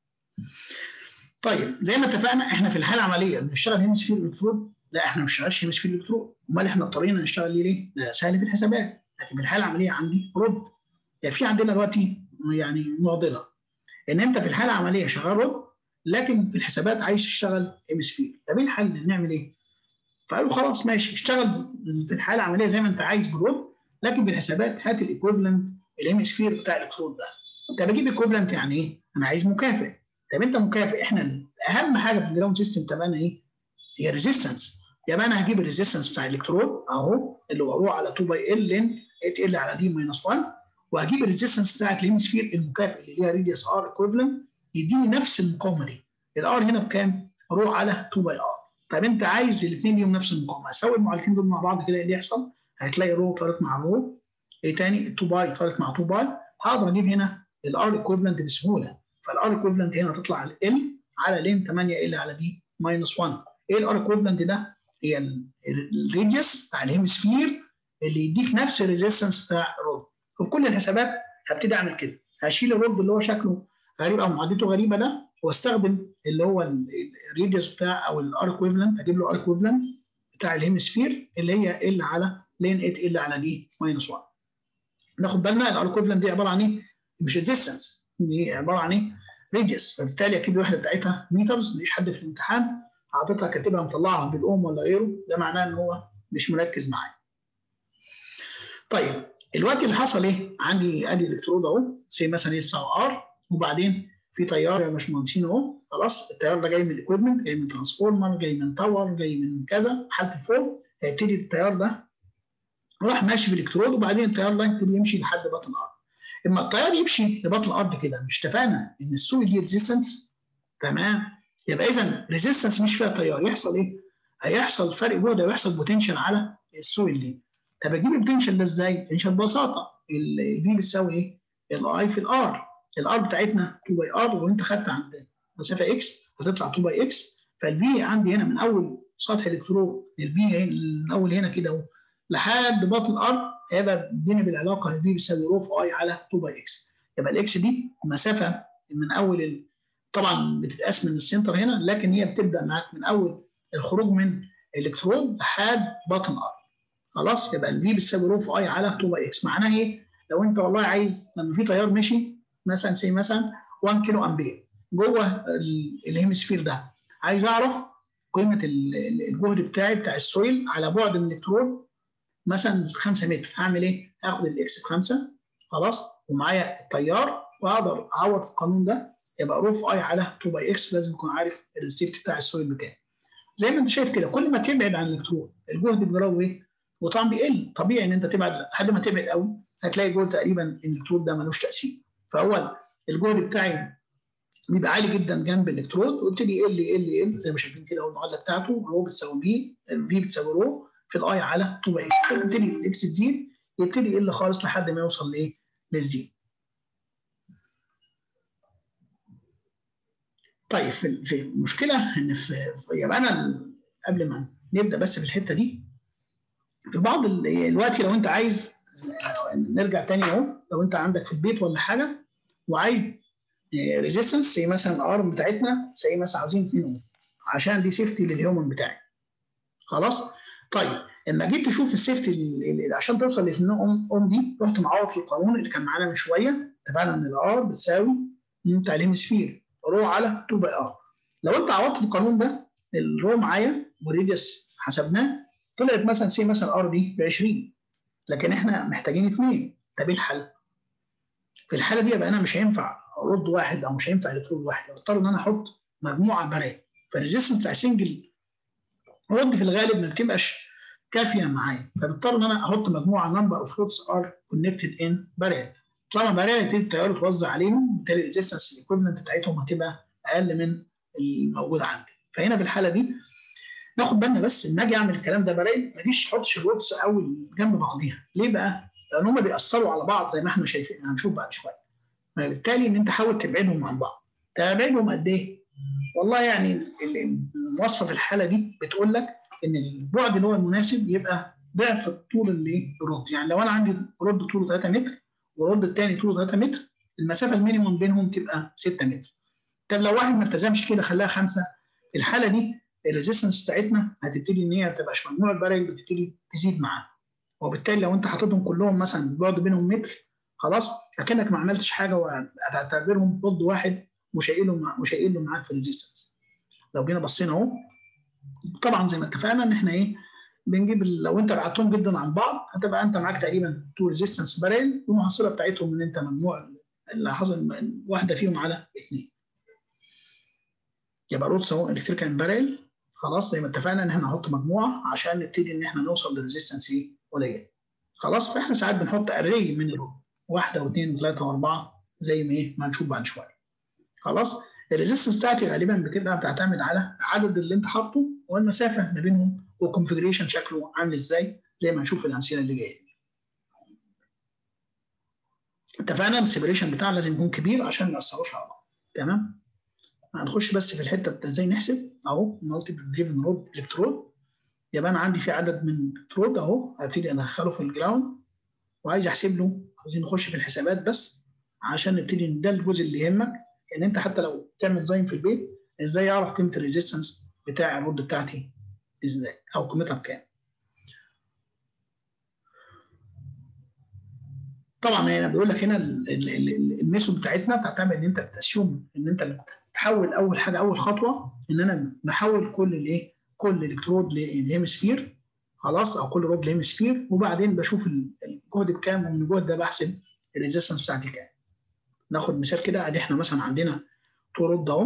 طيب زي ما اتفقنا احنا في الحاله العمليه بنشتغل هيمسفير الكترود لا احنا ما بنشتغلش هيمسفير الكترود امال احنا اضطرينا نشتغل ليه ليه؟ ده سهل في الحسابات لكن في الحاله العمليه عندي رد يعني في عندنا دلوقتي يعني معضله ان انت في الحاله العمليه شغال رد لكن في الحسابات عايز تشتغل هيمسفير طب ايه الحل نعمل ايه؟ فقالوا خلاص ماشي اشتغل في الحاله العمليه زي ما انت عايز بالرد لكن في الحسابات هات الايكوفلنت الهيمسفير بتاع الالكترود ده طب اجيب ايكوفلنت يعني ايه؟ انا عايز مكافئ طب انت مكافئ احنا اهم حاجه في الجراوند سيستم تبعنا ايه؟ هي ريزيستنس يبقى انا هجيب الريزيستنس بتاع الالكترود اهو اللي هو رو على 2 باي ال لين 8 ال على دي ماينس 1 وهجيب الريزيستنس بتاعت الهيمسفير المكافئ اللي ليها ريديوس ار ايكوفلنت يديني نفس المقاومه دي الار هنا بكام؟ رو على 2 باي ار طب انت عايز الاثنين ليهم نفس المقاومه سوي المعادلتين دول مع بعض كده ايه اللي يحصل؟ هتلاقي رو طارت مع رو ايه تاني 2 باي طارت مع 2 باي هقدر اجيب هنا الار ايكوفلنت بسهوله فالار ايكوفلنت هنا تطلع ال على لين 8 ال على دي ماينس 1 ايه الار ايكوفلنت ده؟ هي الريديوس بتاع الهيمسفير اللي يديك نفس الريزيستنس بتاع الرود وفي كل الحسابات هبتدي اعمل كده هشيل الرود اللي هو شكله غريب او معادلته غريبه ده واستخدم اللي هو الريديوس بتاع او الار ايكوفلنت اجيب له ار ايكوفلنت بتاع الهيمسفير اللي هي ال على لين 8 ال على دي ماينس 1 ناخد بالنا الار ايكوفلنت دي عباره عن ايه؟ مش ريزيستنس دي عباره عن ايه؟ ريديوس فبالتالي اكيد الوحده بتاعتها مترز مفيش حد في الامتحان حاططها كاتبها مطلعها بالاوم ولا غيره ده معناه ان هو مش مركز معايا. طيب الوقت اللي حصل ايه؟ عندي ادي الكترود اهو سي مثلا يسمع ار وبعدين في تيار يا باشمهندسين اهو خلاص التيار ده جاي من الاكويبمنت جاي من ترانسفورمر جاي من تاور جاي من كذا حاله الفول هيبتدي التيار ده راح ماشي بالالكترود وبعدين التيار ده يبتدي يمشي لحد بطن الارض اما التيار يمشي لبطن الارض كده مش اتفقنا ان السوي دي ريزيستنس تمام يبقى اذا ريزيستنس مش فيها تيار يحصل ايه؟ هيحصل فرق جهد ويحصل بوتنشال على السويل دي طب اجيب البوتنشال ده ازاي؟ البوتنشال ببساطه الفي بتساوي ايه؟ الاي في الار الار بتاعتنا 2 باي ار وانت خدت عند مسافه اكس هتطلع 2 باي اكس فالفي عندي هنا من اول سطح الالكترون الفي من اول هنا كده اهو لحد بطن الارض هيبقى اديني بالعلاقه الفي بيساوي رو في اي على 2 باي اكس يبقى الاكس دي مسافه من اول ال... طبعا بتتقاس من السنتر هنا لكن هي بتبدا معاك من اول الخروج من الالكترون لحد بطن الارض خلاص يبقى الفي بتساوي رو في اي على 2 باي اكس معناها ايه؟ لو انت والله عايز لما في تيار مشي مثلا سي مثلا 1 كيلو امبير جوه الهيمسفير ده عايز اعرف قيمه الجهد بتاعي بتاع السويل على بعد من الالكترون مثلا 5 متر هعمل ايه؟ هاخد الاكس بخمسه خلاص ومعايا التيار واقدر اعوض في القانون ده يبقى رو في اي على 2 باي اكس لازم يكون عارف السيفتي بتاع السويل بكام. زي ما انت شايف كده كل ما تبعد عن الالكترون الجهد بيجرى ايه؟ وطبعا بيقل طبيعي ان انت تبعد لحد ما تبعد قوي هتلاقي الجهد تقريبا الالكترون ده ملوش تاثير فهو الجهد بتاعي بيبقى عالي جدا جنب الالكترود ويبتدي يقل يقل يقل زي ما شايفين كده اهو المعادله بتاعته رو بتساوي في في بتساوي رو في الاي على 2 باي اكس يبتدي الاكس تزيد يبتدي يقل خالص لحد ما يوصل لايه؟ للزيرو. طيب في في المشكله ان في يبقى انا قبل ما نبدا بس في الحته دي في بعض الوقت لو انت عايز نرجع تاني اهو لو انت عندك في البيت ولا حاجه وعايز ريزيستنس زي مثلا الارم بتاعتنا زي مثلا عاوزين 2 اوم عشان دي سيفتي للهيومن بتاعي خلاص طيب لما جيت تشوف السيفتي عشان توصل ل 2 اوم اوم دي رحت معوض في القانون اللي كان معانا من شويه اتفقنا ان الار بتساوي بتاع الهيمسفير رو على 2 باي ار لو انت عوضت في القانون ده الرو معايا والريديوس حسبناه طلعت مثلا سي مثلا ار دي ب 20 لكن احنا محتاجين اثنين طب ايه الحل؟ في الحاله دي يبقى انا مش هينفع رد واحد او مش هينفع الكترود واحد بضطر ان انا احط مجموعه براء فالريزيستنس بتاع سنجل رد في الغالب ما بتبقاش كافيه معايا فبضطر ان انا احط مجموعه نمبر اوف رودز ار كونكتد ان باريل طالما باريل يبتدي التيار يتوزع عليهم بالتالي الريزيستنس الايكويفلنت بتاعتهم هتبقى اقل من الموجود عندي فهنا في الحاله دي ناخد بالنا بس ان اجي اعمل الكلام ده باريل ما اجيش احطش الرودز اول جنب بعضيها ليه بقى؟ لان هم بيأثروا على بعض زي ما احنا شايفين هنشوف بعد شويه فبالتالي ان انت حاول تبعدهم عن بعض تبعدهم قد ايه؟ والله يعني المواصفه في الحاله دي بتقول لك ان البعد اللي هو المناسب يبقى ضعف الطول اللي الرد يعني لو انا عندي رد طوله 3 متر والرد الثاني طوله 3 متر المسافه المينيموم بينهم تبقى 6 متر طب لو واحد ما التزمش كده خلاها خمسه في الحاله دي الريزيستنس بتاعتنا هتبتدي ان هي ما تبقاش مجموعه بارل بتبتدي تزيد معاها وبالتالي لو انت حاططهم كلهم مثلا بعد بينهم متر خلاص اكنك ما عملتش حاجه وهتعتبرهم ضد واحد مش هيقلوا مش هيقلوا معاك في الريزيستنس لو جينا بصينا اهو طبعا زي ما اتفقنا ان احنا ايه بنجيب لو انت بعتهم جدا عن بعض هتبقى انت معاك تقريبا تو ريزيستنس بارل والمحصله بتاعتهم ان انت مجموع اللي حصل واحده فيهم على اثنين يبقى روتس اهو الكتريكال بارل خلاص زي ما اتفقنا ان احنا نحط مجموعه عشان نبتدي ان احنا نوصل لريزيستنس قليل خلاص فاحنا ساعات بنحط اري من الرو واحده واثنين وثلاثه واربعه زي ما ايه ما هنشوف بعد شويه خلاص الريزيستنس بتاعتي غالبا بتبقى بتعتمد على العدد اللي انت حاطه والمسافه ما بينهم والكونفجريشن شكله عامل ازاي زي ما هنشوف في الامثله اللي جايه اتفقنا السيبريشن بتاعنا لازم يكون كبير عشان ما ياثروش على بعض تمام هنخش بس في الحته بتاع ازاي نحسب اهو مالتي جيفن رود الكترود يبقى انا عندي في عدد من الكترود اهو هبتدي ادخله في الجراوند وعايز احسب له عايزين نخش في الحسابات بس عشان نبتدي ده الجزء اللي يهمك ان انت حتى لو تعمل ديزاين في البيت ازاي اعرف قيمه الريزيستنس بتاع الرود بتاعتي ازاي او قيمتها بكام طبعا هنا بيقول لك هنا الميثود بتاعتنا تعتمد ان انت بتسيوم ان انت تحول اول حاجه اول خطوه ان انا بحول كل الايه كل الكترود لهيمسفير خلاص او كل رود لهيمسفير وبعدين بشوف الجهد بكام ومن الجهد ده بحسب الريزيستنس بتاعتي كام ناخد مثال كده ادي احنا مثلا عندنا تو رود اهو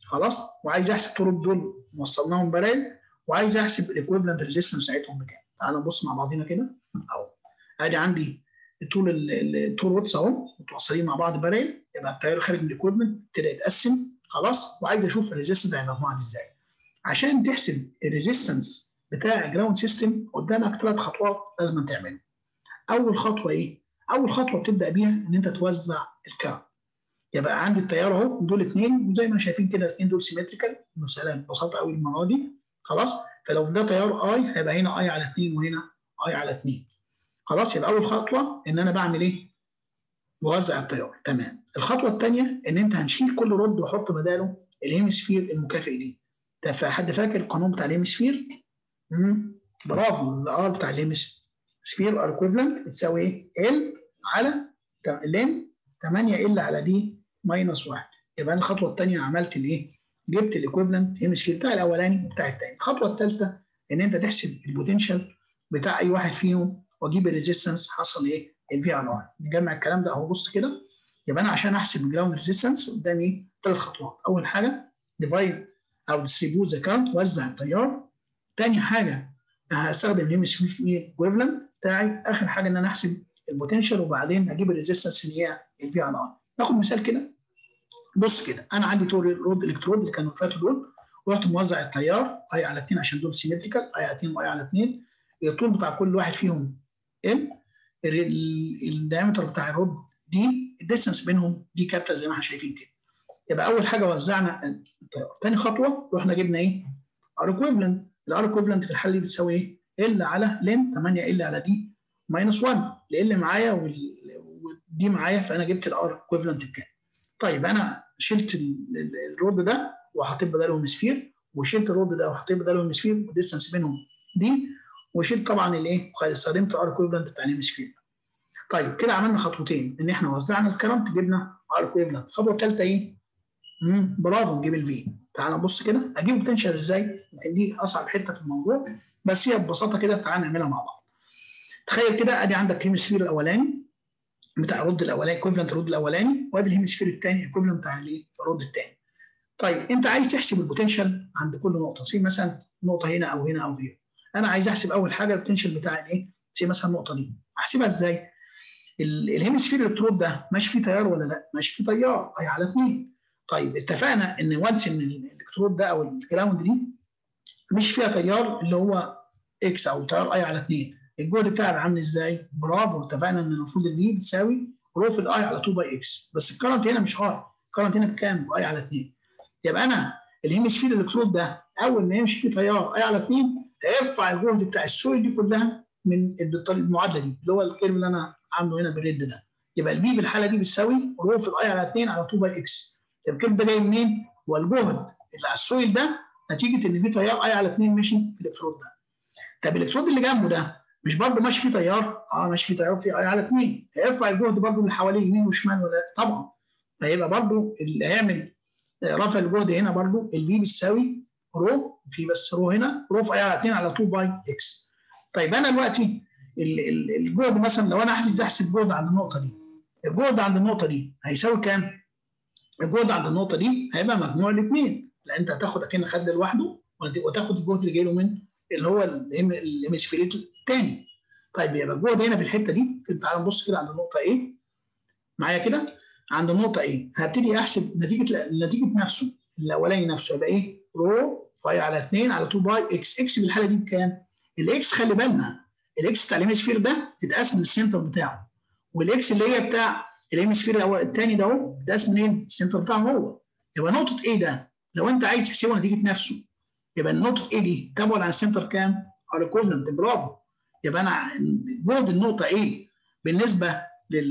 خلاص وعايز احسب طول دول وصلناهم بارل وعايز احسب الايكويفالنت ريزيستنس بتاعتهم بكام تعال نبص مع بعضينا كده اهو ادي عندي طول الطول واتس اهو متوصلين مع بعض بارل يبقى التيار خارج من الايكويفمنت ابتدى يتقسم خلاص وعايز اشوف الريزيستنس بتاع المجموعه دي ازاي عشان تحسب الريزيستنس بتاع جراوند سيستم قدامك ثلاث خطوات لازم تعملهم اول خطوه ايه اول خطوه بتبدا بيها ان انت توزع الكارت يبقى عندي التيار اهو دول اثنين وزي ما شايفين كده الاثنين دول سيمتريكال المساله ببساطه قوي المره دي خلاص فلو ده تيار اي هيبقى هنا اي على 2 وهنا اي على 2 خلاص يبقى اول خطوه ان انا بعمل ايه؟ بوزع التيار تمام الخطوه الثانيه ان انت هنشيل كل رد واحط بداله الهيمسفير المكافئ ليه ده حد فاكر القانون بتاع الهيمسفير؟ امم برافو الار بتاع الهيمسفير ار ايكويفالنت بتساوي ايه؟ ال على لين 8 ال على دي ماينس 1 يبقى انا الخطوه الثانيه عملت الايه؟ جبت الايكويفالنت هيمسفير بتاع الاولاني وبتاع الثاني الخطوه الثالثه ان انت تحسب البوتنشال بتاع اي واحد فيهم واجيب الريزيستنس حصل ايه؟ الفي ار ار نجمع الكلام ده اهو بص كده يبقى انا عشان احسب الجراوند ريزيستنس قدامي ثلاث خطوات اول حاجه ديفايد او ديستريبيوت ذا كارنت وزع التيار ثاني حاجه هستخدم الهيمسفير ايكويفالنت بتاعي اخر حاجه ان انا احسب البوتنشال وبعدين اجيب الريزيستنس اللي هي الفي ار ار ناخد مثال كده بص كده انا عندي طول رود الكترود اللي كانوا فاتوا دول رحت موزع التيار اي على 2 عشان دول سيمتريكال اي على 2 واي على 2 الطول بتاع كل واحد فيهم ام الدايمتر بتاع الرود دي الديستنس بينهم دي كابتل زي ما احنا شايفين كده يبقى اول حاجه وزعنا التيار ثاني خطوه رحنا جبنا ايه ار ايكويفالنت الار ايكويفالنت في الحل دي بتساوي ايه ال على لين 8 ال على دي ماينس 1 ال معايا ودي معايا فانا جبت الار ايكويفالنت بكام طيب انا شلت الرود ده وحطيت بداله هيمسفير وشلت الرود ده وحطيت بداله هيمسفير والديستنس بينهم دي وشلت طبعا الايه استخدمت ار ايكويفالنت بتاع الهيمسفير طيب كده عملنا خطوتين ان احنا وزعنا الكرنت جبنا ار ايكويفالنت الخطوه الثالثه ايه؟ امم برافو نجيب الفي تعال نبص كده اجيب البوتنشال ازاي؟ يمكن دي اصعب حته في الموضوع بس هي ببساطه كده تعال نعملها مع بعض تخيل كده ادي عندك الهيمسفير الاولاني بتاع الرد الاولاني ايكويفالنت الرد الاولاني وادي الهيمسفير الثاني ايكويفالنت بتاع الايه؟ الرد الثاني طيب انت عايز تحسب البوتنشال عند كل نقطه سي مثلا نقطه هنا او هنا او هنا انا عايز احسب اول حاجه البوتنشال بتاع الايه؟ سي مثلا النقطه دي احسبها ازاي؟ الهيمسفير الالكترود ده ماشي فيه تيار ولا لا؟ ماشي فيه تيار اي على 2 طيب اتفقنا ان وانس ان الالكترود ده او الجراوند دي مش فيها تيار اللي هو اكس او تيار اي على 2 الجهد بتاعها عامل ازاي؟ برافو اتفقنا ان المفروض الفي بتساوي رو في الاي على 2 باي اكس بس الكرنت هنا مش اي الكرنت هنا بكام؟ باي على 2 يبقى انا الهيمسفير الالكترود ده اول ما يمشي فيه تيار اي على 2 هيرفع الجهد بتاع السوي دي كلها من المعادله دي اللي هو الكيرف اللي انا عامله هنا بالريد ده يبقى الفي في الحاله دي بتساوي رو في الاي على 2 على 2 باي اكس طب الكيرف ده جاي منين؟ هو الجهد اللي على السويل ده نتيجه ان في تيار اي على 2 مشي في الالكترود ده طب الالكترود اللي جنبه ده مش برضه ماشي فيه تيار؟ اه ماشي فيه تيار في اي على 2 هيرفع الجهد برضه اللي حواليه يمين وشمال ولا طبعا فيبقى برضه اللي هيعمل رفع الجهد هنا برضه الفي بتساوي رو في بس رو هنا رو في اي على 2 على 2 باي اكس طيب انا دلوقتي الجهد مثلا لو انا عايز احسب جهد عند النقطه دي الجهد عند النقطه دي هيساوي كام؟ الجهد عند النقطه دي هيبقى مجموع الاثنين لان انت هتاخد اكن خد لوحده وتاخد الجهد اللي جاي له من اللي هو الهيمسفيريت الثاني طيب يبقى الجهد هنا في الحته دي تعال نبص كده عند النقطه ايه معايا كده عند النقطه ايه هبتدي احسب نتيجه نتيجه نفسه الاولاني نفسه يبقى ايه رو فاي على 2 على 2 باي اكس اكس في الحاله دي بكام؟ الاكس خلي بالنا الاكس بتاع الهيمسفير ده تتقاس من السنتر بتاعه والاكس اللي هي بتاع الهيمسفير الثاني ده اهو بتتقاس منين؟ السنتر بتاعه هو يبقى نقطه ايه ده لو انت عايز تحسبه نتيجه نفسه يبقى النقطه ايه دي تبعد عن السنتر كام؟ ار ايكوفلنت برافو يبقى انا جهد النقطه ايه بالنسبه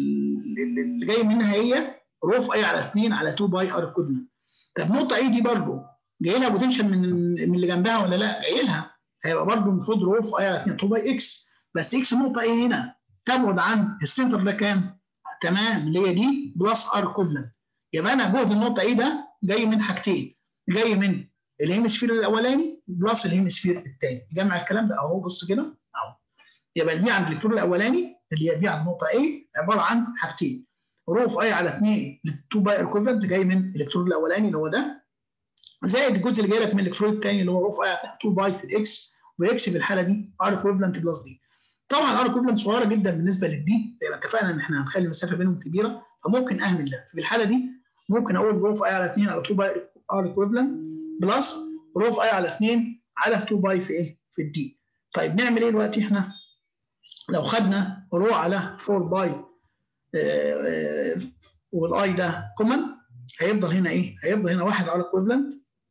للي جاي منها هي رو في اي على 2 على 2 باي ار ايكوفلنت طب نقطه ايه دي برضه جاي لها بوتنشال من من اللي جنبها ولا لا؟ جاي لها هيبقى برضه المفروض رو في اي على 2 2 باي اكس بس اكس نقطه ايه هنا؟ تبعد عن السنتر ده كام؟ تمام اللي هي دي بلس ار ايكوفلنت يبقى انا جهد النقطه ايه ده جاي من حاجتين جاي من الهيمسفير الاولاني بلس الهيمسفير الثاني جمع الكلام ده اهو بص كده اهو يبقى الفي عند الالكترون الاولاني اللي هي في عند النقطه ايه عباره عن حاجتين رو في اي على 2 لل 2 باي ايكوفلنت جاي من الالكترون الاولاني اللي هو ده زائد الجزء اللي جاي لك من الالكترود الثاني اللي هو رو في اي 2 باي في الاكس واكس في الحاله دي ار ايكويفالنت بلس دي طبعا ار ايكويفالنت صغيره جدا بالنسبه للدي زي ما اتفقنا ان احنا هنخلي المسافه بينهم كبيره فممكن اهمل ده في الحاله دي ممكن اقول رو في اي على 2 على 2 باي ار ايكويفالنت بلس رو في اي على 2 على 2 باي في ايه؟ في الدي. طيب نعمل ايه دلوقتي احنا؟ لو خدنا رو على 4 باي والاي ده كومن هيفضل هنا ايه؟ هيفضل هنا واحد على ايكويفالنت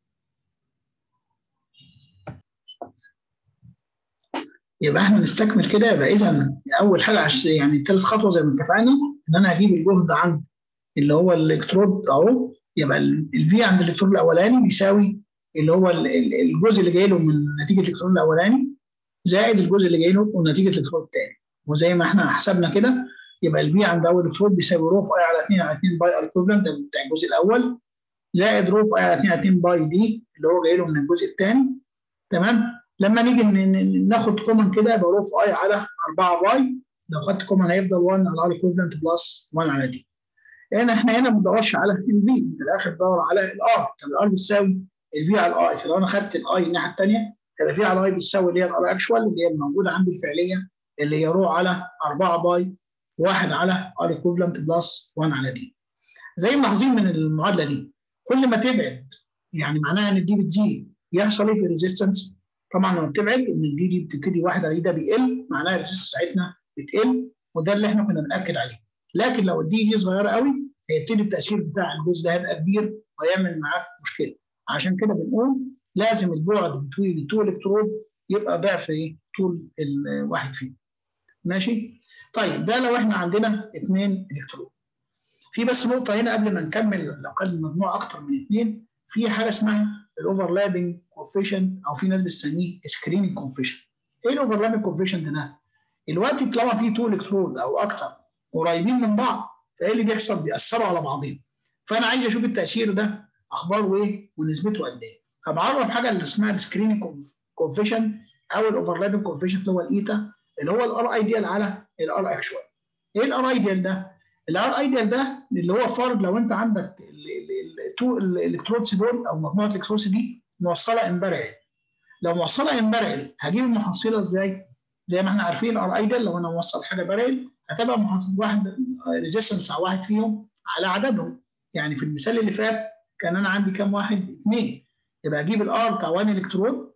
يبقى احنا نستكمل كده يبقى اذا اول حاجه عش يعني ثالث خطوه زي ما اتفقنا ان انا هجيب الجهد عند اللي هو الالكترود اهو يبقى الفي عند الالكترود الاولاني بيساوي اللي هو الجزء اللي جاي له من نتيجه الالكترون الاولاني زائد الجزء اللي جاي له من نتيجه الالكترون الثاني وزي ما احنا حسبنا كده يبقى الفي عند اول الكترود بيساوي رو في اي على 2 على 2 باي ايكوفلنت بتاع الجزء الاول زائد رو في اي على 2 على 2 باي دي اللي هو جاي له من الجزء الثاني تمام لما نيجي ناخد كومن كده يبقى رو في اي على 4 باي لو خدت كومن هيفضل 1 على ار ايكوفلنت بلس 1 على دي هنا احنا هنا ما بندورش على الفي في الاخر بدور على الار طب الار بتساوي الفي على الاي فلو انا خدت الاي الناحيه الثانيه هيبقى في على الاي بتساوي اللي هي الار اكشوال اللي هي الموجوده عندي الفعليه اللي هي رو على 4 باي 1 على ار ايكوفلنت بلس 1 على دي زي ما ملاحظين من المعادله دي كل ما تبعد يعني معناها ان الدي بتزيد يحصل ايه في الريزيستنس طبعا لما بتبعد ان الدي دي بتبتدي 1 على دي ده بيقل معناها الريزيستنس بتاعتنا بتقل وده اللي احنا كنا بناكد عليه لكن لو الدي دي صغيره قوي هيبتدي التاثير بتاع الجزء ده هيبقى كبير ويعمل معاك مشكله عشان كده بنقول لازم البعد بين التو الكترود يبقى ضعف ايه طول الواحد فيهم ماشي طيب ده لو احنا عندنا اثنين الكترود في بس نقطه هنا قبل ما نكمل لو كان المجموع اكتر من اثنين في حاجه اسمها الاوفرلابنج كوفيشن او في ناس بتسميه سكريننج كوفيشن ايه الاوفرلابنج كوفيشن ده؟ الوقت طالما في تو الكترود او اكتر قريبين من بعض فايه اللي بيحصل؟ بيأثروا على بعضهم فانا عايز اشوف التاثير ده اخباره ايه ونسبته قد ايه فبعرف حاجه اللي اسمها السكريننج كوفيشن او الاوفرلابنج كوفيشن اللي هو الايتا اللي هو الار ايديال على الار اكشوال ايه الار ايديال ده؟ الار ايديال ده اللي هو فرض لو انت عندك التو الالكترودز دول او مجموعه الالكترودز دي موصله امبارل لو موصله امبارل هجيب المحصله ازاي؟ زي ما احنا عارفين الار ايديال لو انا موصل حاجه بارل هتبقى محصل واحد ريزيستنس على واحد فيهم على عددهم يعني في المثال اللي فات كان انا عندي كام واحد؟ اثنين يبقى اجيب الار بتاع 1 الكترود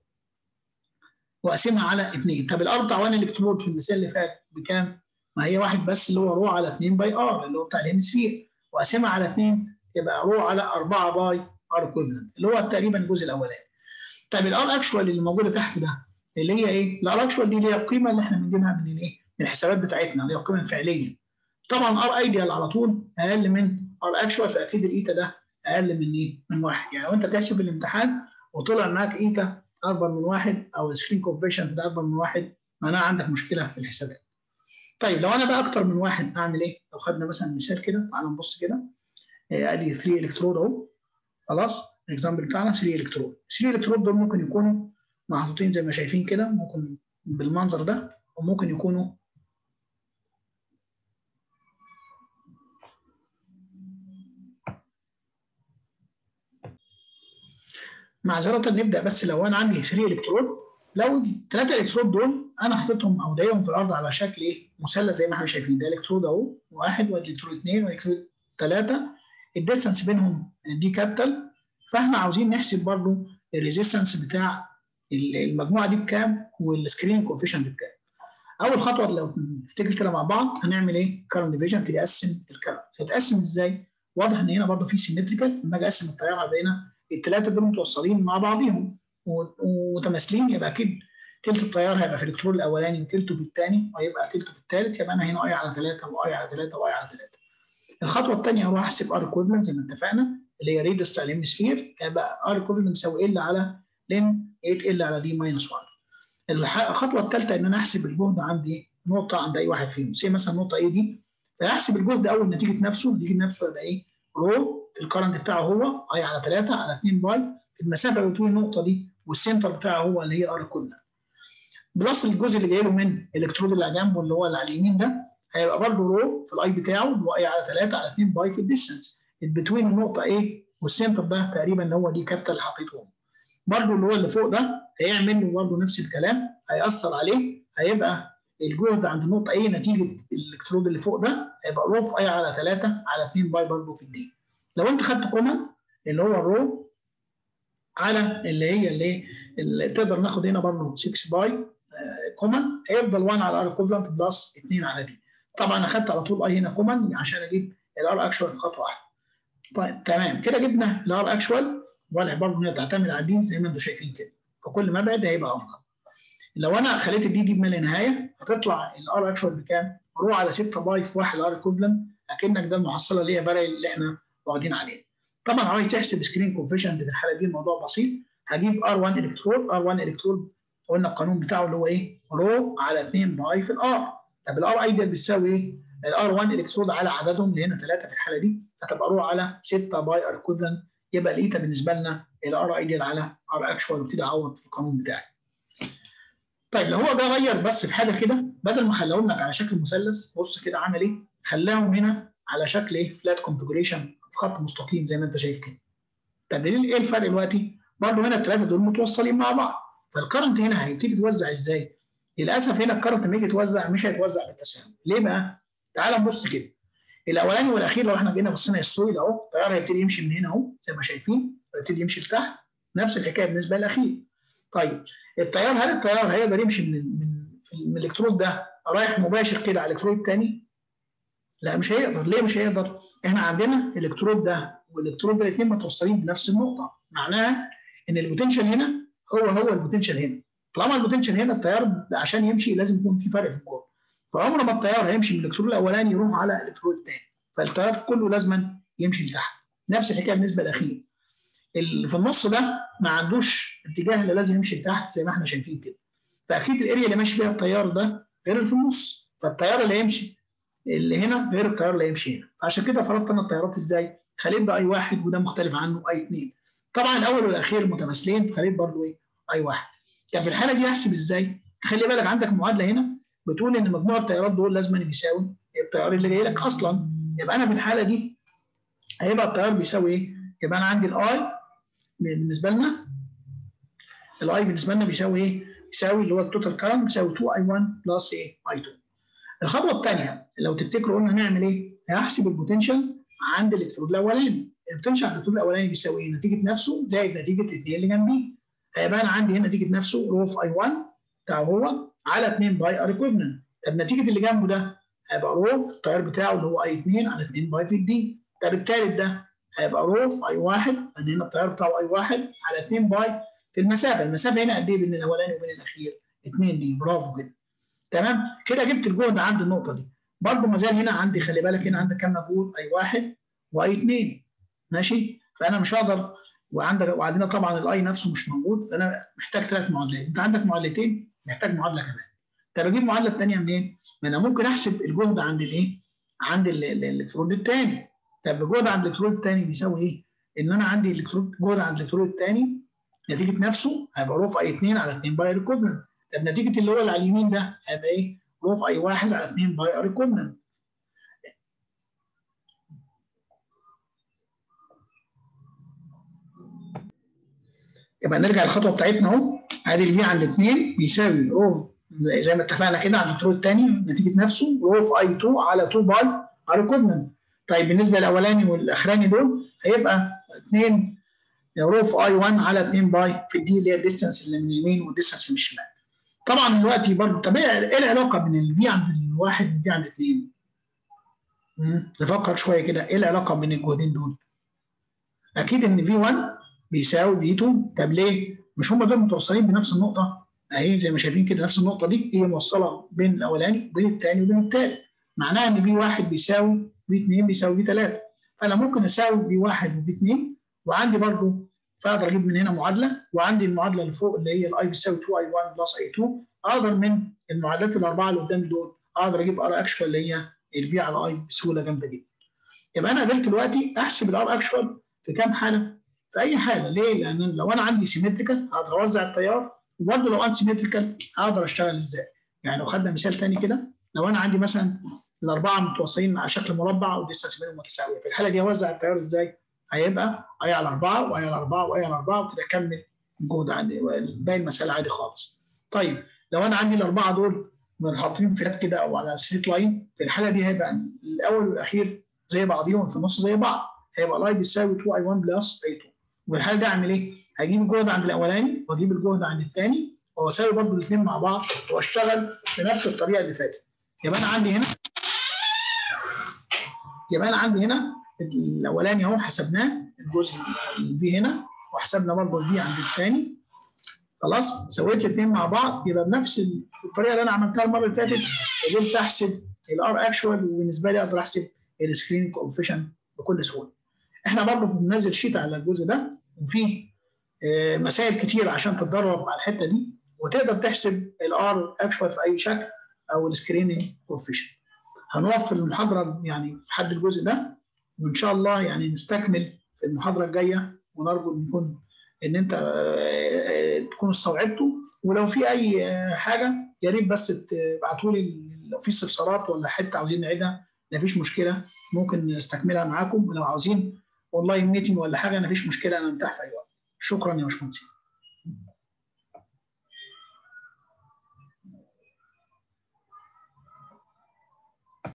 واقسمها على اثنين طب الار بتاع 1 الكترود في المثال اللي فات بكام؟ ما هي واحد بس اللي هو رو على 2 باي ار اللي هو بتاع الهيمسفير واقسمها على 2 يبقى رو على 4 باي ار كوفلنت اللي هو تقريبا الجزء الاولاني. طيب الار اكشوال اللي موجوده تحت ده اللي هي ايه؟ الار اكشوال دي اللي هي القيمه اللي احنا بنجيبها من الايه؟ من الحسابات بتاعتنا اللي هي القيمه الفعليه. طبعا ار ايديال على طول اقل من ار اكشوال فاكيد الايتا ده اقل من ايه؟ من واحد يعني لو انت تحسب الامتحان وطلع معاك ايتا اكبر من واحد او السكرين كوفيشن ده اكبر من واحد معناها عندك مشكله في الحسابات. طيب لو انا بقى اكتر من واحد اعمل ايه؟ لو خدنا مثلا مثال كده تعالى نبص كده ادي 3 الكترود اهو خلاص الاكزامبل بتاعنا 3 الكترود 3 الكترود دول ممكن يكونوا محطوطين زي ما شايفين كده ممكن بالمنظر ده وممكن يكونوا معذرة نبدأ بس لو أنا عندي 3 إلكترود لو الثلاثة إلكترود دول أنا حاططهم أو دايهم في الأرض على شكل إيه؟ مثلث زي ما إحنا شايفين ده إلكترود أهو واحد وإلكترود اثنين وإلكترود ثلاثة الديستانس بينهم دي كابيتال فإحنا عاوزين نحسب برضو الريزيستنس بتاع المجموعة دي بكام والسكرين كوفيشنت بكام. أول خطوة لو نفتكر كده مع بعض هنعمل إيه؟ كارنت ديفيجن نبتدي أقسم الكارنت هتقسم إزاي؟ واضح إن هنا برضو في سيمتريكال لما أجي أقسم التيار بين الثلاثه دول متوصلين مع بعضهم ومتماثلين يبقى اكيد تلت التيار هيبقى في الالكترون الاولاني وتلته في الثاني وهيبقى تلته في الثالث يبقى انا هنا اي على 3 واي على 3 واي على 3 الخطوه الثانيه هروح احسب ار ايكويفالنت زي ما اتفقنا اللي هي ريدس بتاع الهيمسفير هيبقى ار ايكويفالنت يساوي ال على لين 8 ال على دي ماينس 1 الخطوه الثالثه ان انا احسب الجهد عندي نقطه عند اي واحد فيهم زي مثلا نقطه ايه دي فاحسب الجهد اول نتيجه نفسه نتيجه نفسه يبقى ايه رو الكرنت بتاعه هو اي على 3 على 2 باي المسافه بين النقطه دي والسنتر بتاعه هو اللي هي ار كلها بلس الجزء اللي جاي له من الالكترود اللي جنبه اللي هو اللي على اليمين ده هيبقى برضه رو في الاي بتاعه اللي هو اي على 3 على 2 باي في الديستنس بتوين النقطه ايه والسنتر ده تقريبا اللي هو دي كابيتال اللي حطيتهم برضه اللي هو اللي فوق ده هيعمل له برضه نفس الكلام هيأثر عليه هيبقى الجهد عند النقطة A نتيجة الالكترود اللي فوق ده هيبقى رو في اي على 3 على 2 باي برضه في الدي. لو انت خدت كومن اللي هو الرو على اللي هي اللي, اللي تقدر ناخد هنا برضه 6 باي كومن هيفضل 1 على ار ايكوفلنت بلس 2 على دي. طبعا اخدت على طول اي هنا كومن عشان اجيب الار اكشوال في خطوه واحده. طيب تمام كده جبنا الار اكشوال ولا برضه هي تعتمد على دي زي ما انتم شايفين كده. فكل ما ابعد هيبقى افضل. لو انا خليت الدي دي بما لا نهايه هتطلع الار اكشوال بكام؟ رو على 6 باي في 1 ار ايكوفلنت اكنك ده المحصله اللي هي فاري اللي احنا واخدين عليها. طبعا عايز تحسب سكرين كوفيشنت في الحاله دي الموضوع بسيط هجيب ار 1 الكترود ار 1 الكترود قلنا القانون بتاعه اللي هو ايه؟ رو على 2 باي في الار. طب الار ايديال بتساوي ايه؟ الار 1 الكترود على عددهم اللي هنا ثلاثه في الحاله دي هتبقى رو على 6 باي ار ايكوفلنت يبقى الايتا بالنسبه لنا الار ايديال على ار اكشوال وابتدي اعوض في القانون بتاعي. طيب لو هو جه غير بس في حاجه كده بدل ما خلاهم لك على شكل مثلث بص كده عمل ايه؟ خلاهم هنا على شكل ايه؟ فلات كونفجريشن في خط مستقيم زي ما انت شايف كده. طب ايه الفرق دلوقتي؟ برضه هنا الثلاثه دول متوصلين مع بعض فالكرنت هنا هيبتدي يتوزع ازاي؟ للاسف هنا الكرنت لما يجي يتوزع مش هيتوزع بالتساوي، ليه بقى؟ تعال نبص كده. الاولاني والاخير لو احنا جينا بصينا السويد اهو التيار هيبتدي يمشي من هنا اهو زي ما شايفين ويبتدي يمشي لتحت نفس الحكايه بالنسبه للاخير. طيب التيار هل التيار هيقدر يمشي من من من الالكترود ده رايح مباشر كده على الالكترود الثاني؟ لا مش هيقدر، ليه مش هيقدر؟ احنا عندنا الالكترود ده والالكترود ده الاثنين متوصلين بنفس النقطه، معناها ان البوتنشال هنا هو هو البوتنشال هنا. طالما البوتنشال هنا التيار عشان يمشي لازم يكون في فرق في الجهد. فعمر ما التيار هيمشي من الالكترود الاولاني يروح على الالكترود الثاني. فالتيار كله لازما يمشي لتحت. نفس الحكايه بالنسبه للاخير. اللي في النص ده ما عندوش اتجاه اللي لازم يمشي لتحت زي ما احنا شايفين كده. فاكيد الاريا اللي ماشي فيها التيار ده غير اللي في النص فالتيار اللي هيمشي اللي هنا غير التيار اللي هيمشي هنا عشان كده فرضت انا التيارات ازاي؟ خليت ده اي واحد وده مختلف عنه اي اثنين طبعا الاول والاخير متماثلين فخليت برضه ايه؟ اي واحد طب في الحاله دي احسب ازاي؟ خلي بالك عندك معادله هنا بتقول ان مجموع التيارات دول لازم بيساوي التيار اللي جاي لك اصلا يبقى انا في الحاله دي هيبقى التيار بيساوي ايه؟ يبقى انا عندي الاي بالنسبه لنا الاي بالنسبه لنا بيساوي ايه؟ بيساوي اللي هو التوتال كارنت بيساوي 2 اي 1 بلس ايه؟ اي 2 الخطوه الثانيه لو تفتكروا قلنا نعمل ايه؟ هحسب البوتنشال عند الالكترود الاولاني البوتنشال عند الالكترود الاولاني بيساوي ايه؟ نتيجه نفسه زائد نتيجه الاثنين اللي جنبيه هيبقى انا عندي هنا نتيجه نفسه رو في اي 1 بتاعه هو على 2 باي ار ايكوفلنت طب نتيجه اللي جنبه ده هيبقى رو في التيار بتاعه اللي هو اي 2 على 2 باي في الدي طب الثالث ده هيبقى رو في اي 1 لان هنا التيار بتاعه اي 1 على 2 باي في المسافه المسافه هنا قد ايه بين الاولاني وبين الاخير 2 دي برافو كده تمام كده جبت الجهد عند النقطه دي برضه ما زال هنا عندي خلي بالك هنا عندك كام مجهود اي 1 واي 2 ماشي فانا مش هقدر وعندك وعندنا طبعا الاي نفسه مش موجود فانا محتاج ثلاث معادلات انت عندك معادلتين محتاج معادله كمان طب اجيب المعادله الثانيه منين؟ ما انا ممكن احسب الجهد عند الايه؟ عند الالكترود الثاني طب الجهد عند الالكترود الثاني بيساوي ايه؟ ان انا عندي الالكترود جهد عند الالكترود الثاني نتيجه نفسه هيبقى رو في اي 2 على 2 باي ار كوفلنت طب نتيجه اللي هو اللي على اليمين ده هيبقى ايه؟ رو في اي 1 على 2 باي ار كوفلنت يبقى نرجع للخطوه بتاعتنا اهو ادي الفي عند 2 بيساوي رو زي ما اتفقنا كده عند الالكترود الثاني نتيجه نفسه رو في اي 2 على 2 باي ار كوفلنت طيب بالنسبه للاولاني والاخراني دول هيبقى 2 رو في اي 1 على 2 باي في الدي اللي هي الديستنس اللي من اليمين والديستنس من الشمال. طبعا دلوقتي برضه طب ايه العلاقه بين الفي عند الواحد والفي عند اثنين؟ نفكر شويه كده ايه العلاقه بين الجهدين دول؟ اكيد ان في 1 بيساوي في 2 طب ليه؟ مش هم دول متوصلين بنفس النقطه؟ اهي زي ما شايفين كده نفس النقطه دي هي موصله بين الاولاني وبين الثاني وبين الثالث. معناها ان في 1 بيساوي في 2 بيساوي في 3 فانا ممكن اساوي في 1 وفي 2 وعندي برضو فاقدر اجيب من هنا معادله وعندي المعادله اللي فوق اللي هي الاي بيساوي 2 اي 1 بلس اي 2 اقدر من المعادلات الاربعه اللي قدامي دول اقدر اجيب ار اكشوال اللي هي الفي على اي بسهوله جامده جدا. يبقى انا قدرت دلوقتي احسب الار اكشوال في كام حاله؟ في اي حاله ليه؟ لان لو انا عندي سيمتريكال اقدر اوزع التيار وبرضه لو ان سيمتريكال اقدر اشتغل ازاي؟ يعني لو خدنا مثال ثاني كده لو انا عندي مثلا الاربعه متوصلين على شكل مربع والديستانس بينهم متساويه في الحاله دي اوزع التيار ازاي؟ هيبقى اي على 4 واي على 4 واي على 4 وابتدي اكمل الجهد عندي باقي المساله عادي خالص. طيب لو انا عندي الاربعه دول متحطين فلات كده او على ستريت لاين في الحاله دي هيبقى الاول والاخير زي بعضيهم في النص زي بعض هيبقى الاي بيساوي 2 اي 1 بلس اي 2 والحاله دي اعمل ايه؟ هجيب الجهد عند الاولاني واجيب الجهد عند الثاني واساوي برضه الاثنين مع بعض واشتغل بنفس الطريقه اللي فاتت يبقى انا عندي هنا يبقى انا عندي هنا الاولاني اهو حسبناه الجزء البي هنا وحسبنا برضه البي عند الثاني خلاص سويت الاثنين مع بعض يبقى بنفس الطريقه اللي انا عملتها المره اللي فاتت قدرت احسب الار اكشوال وبالنسبه لي اقدر احسب السكرين كوفيشن بكل سهوله. احنا برضه بننزل شيت على الجزء ده وفيه مسائل كتير عشان تتدرب على الحته دي وتقدر تحسب الار اكشوال في اي شكل او السكريننج كوفيشن. هنقف في المحاضره يعني لحد الجزء ده وان شاء الله يعني نستكمل في المحاضره الجايه ونرجو ان يكون ان انت تكونوا استوعبتوا ولو في اي حاجه يا ريت بس تبعتوا لي لو في استفسارات ولا حته عاوزين نعيدها مفيش مشكله ممكن نستكملها معاكم ولو عاوزين اونلاين ميتنج ولا حاجه مفيش مشكله انا متاح في اي وقت شكرا يا باشمهندس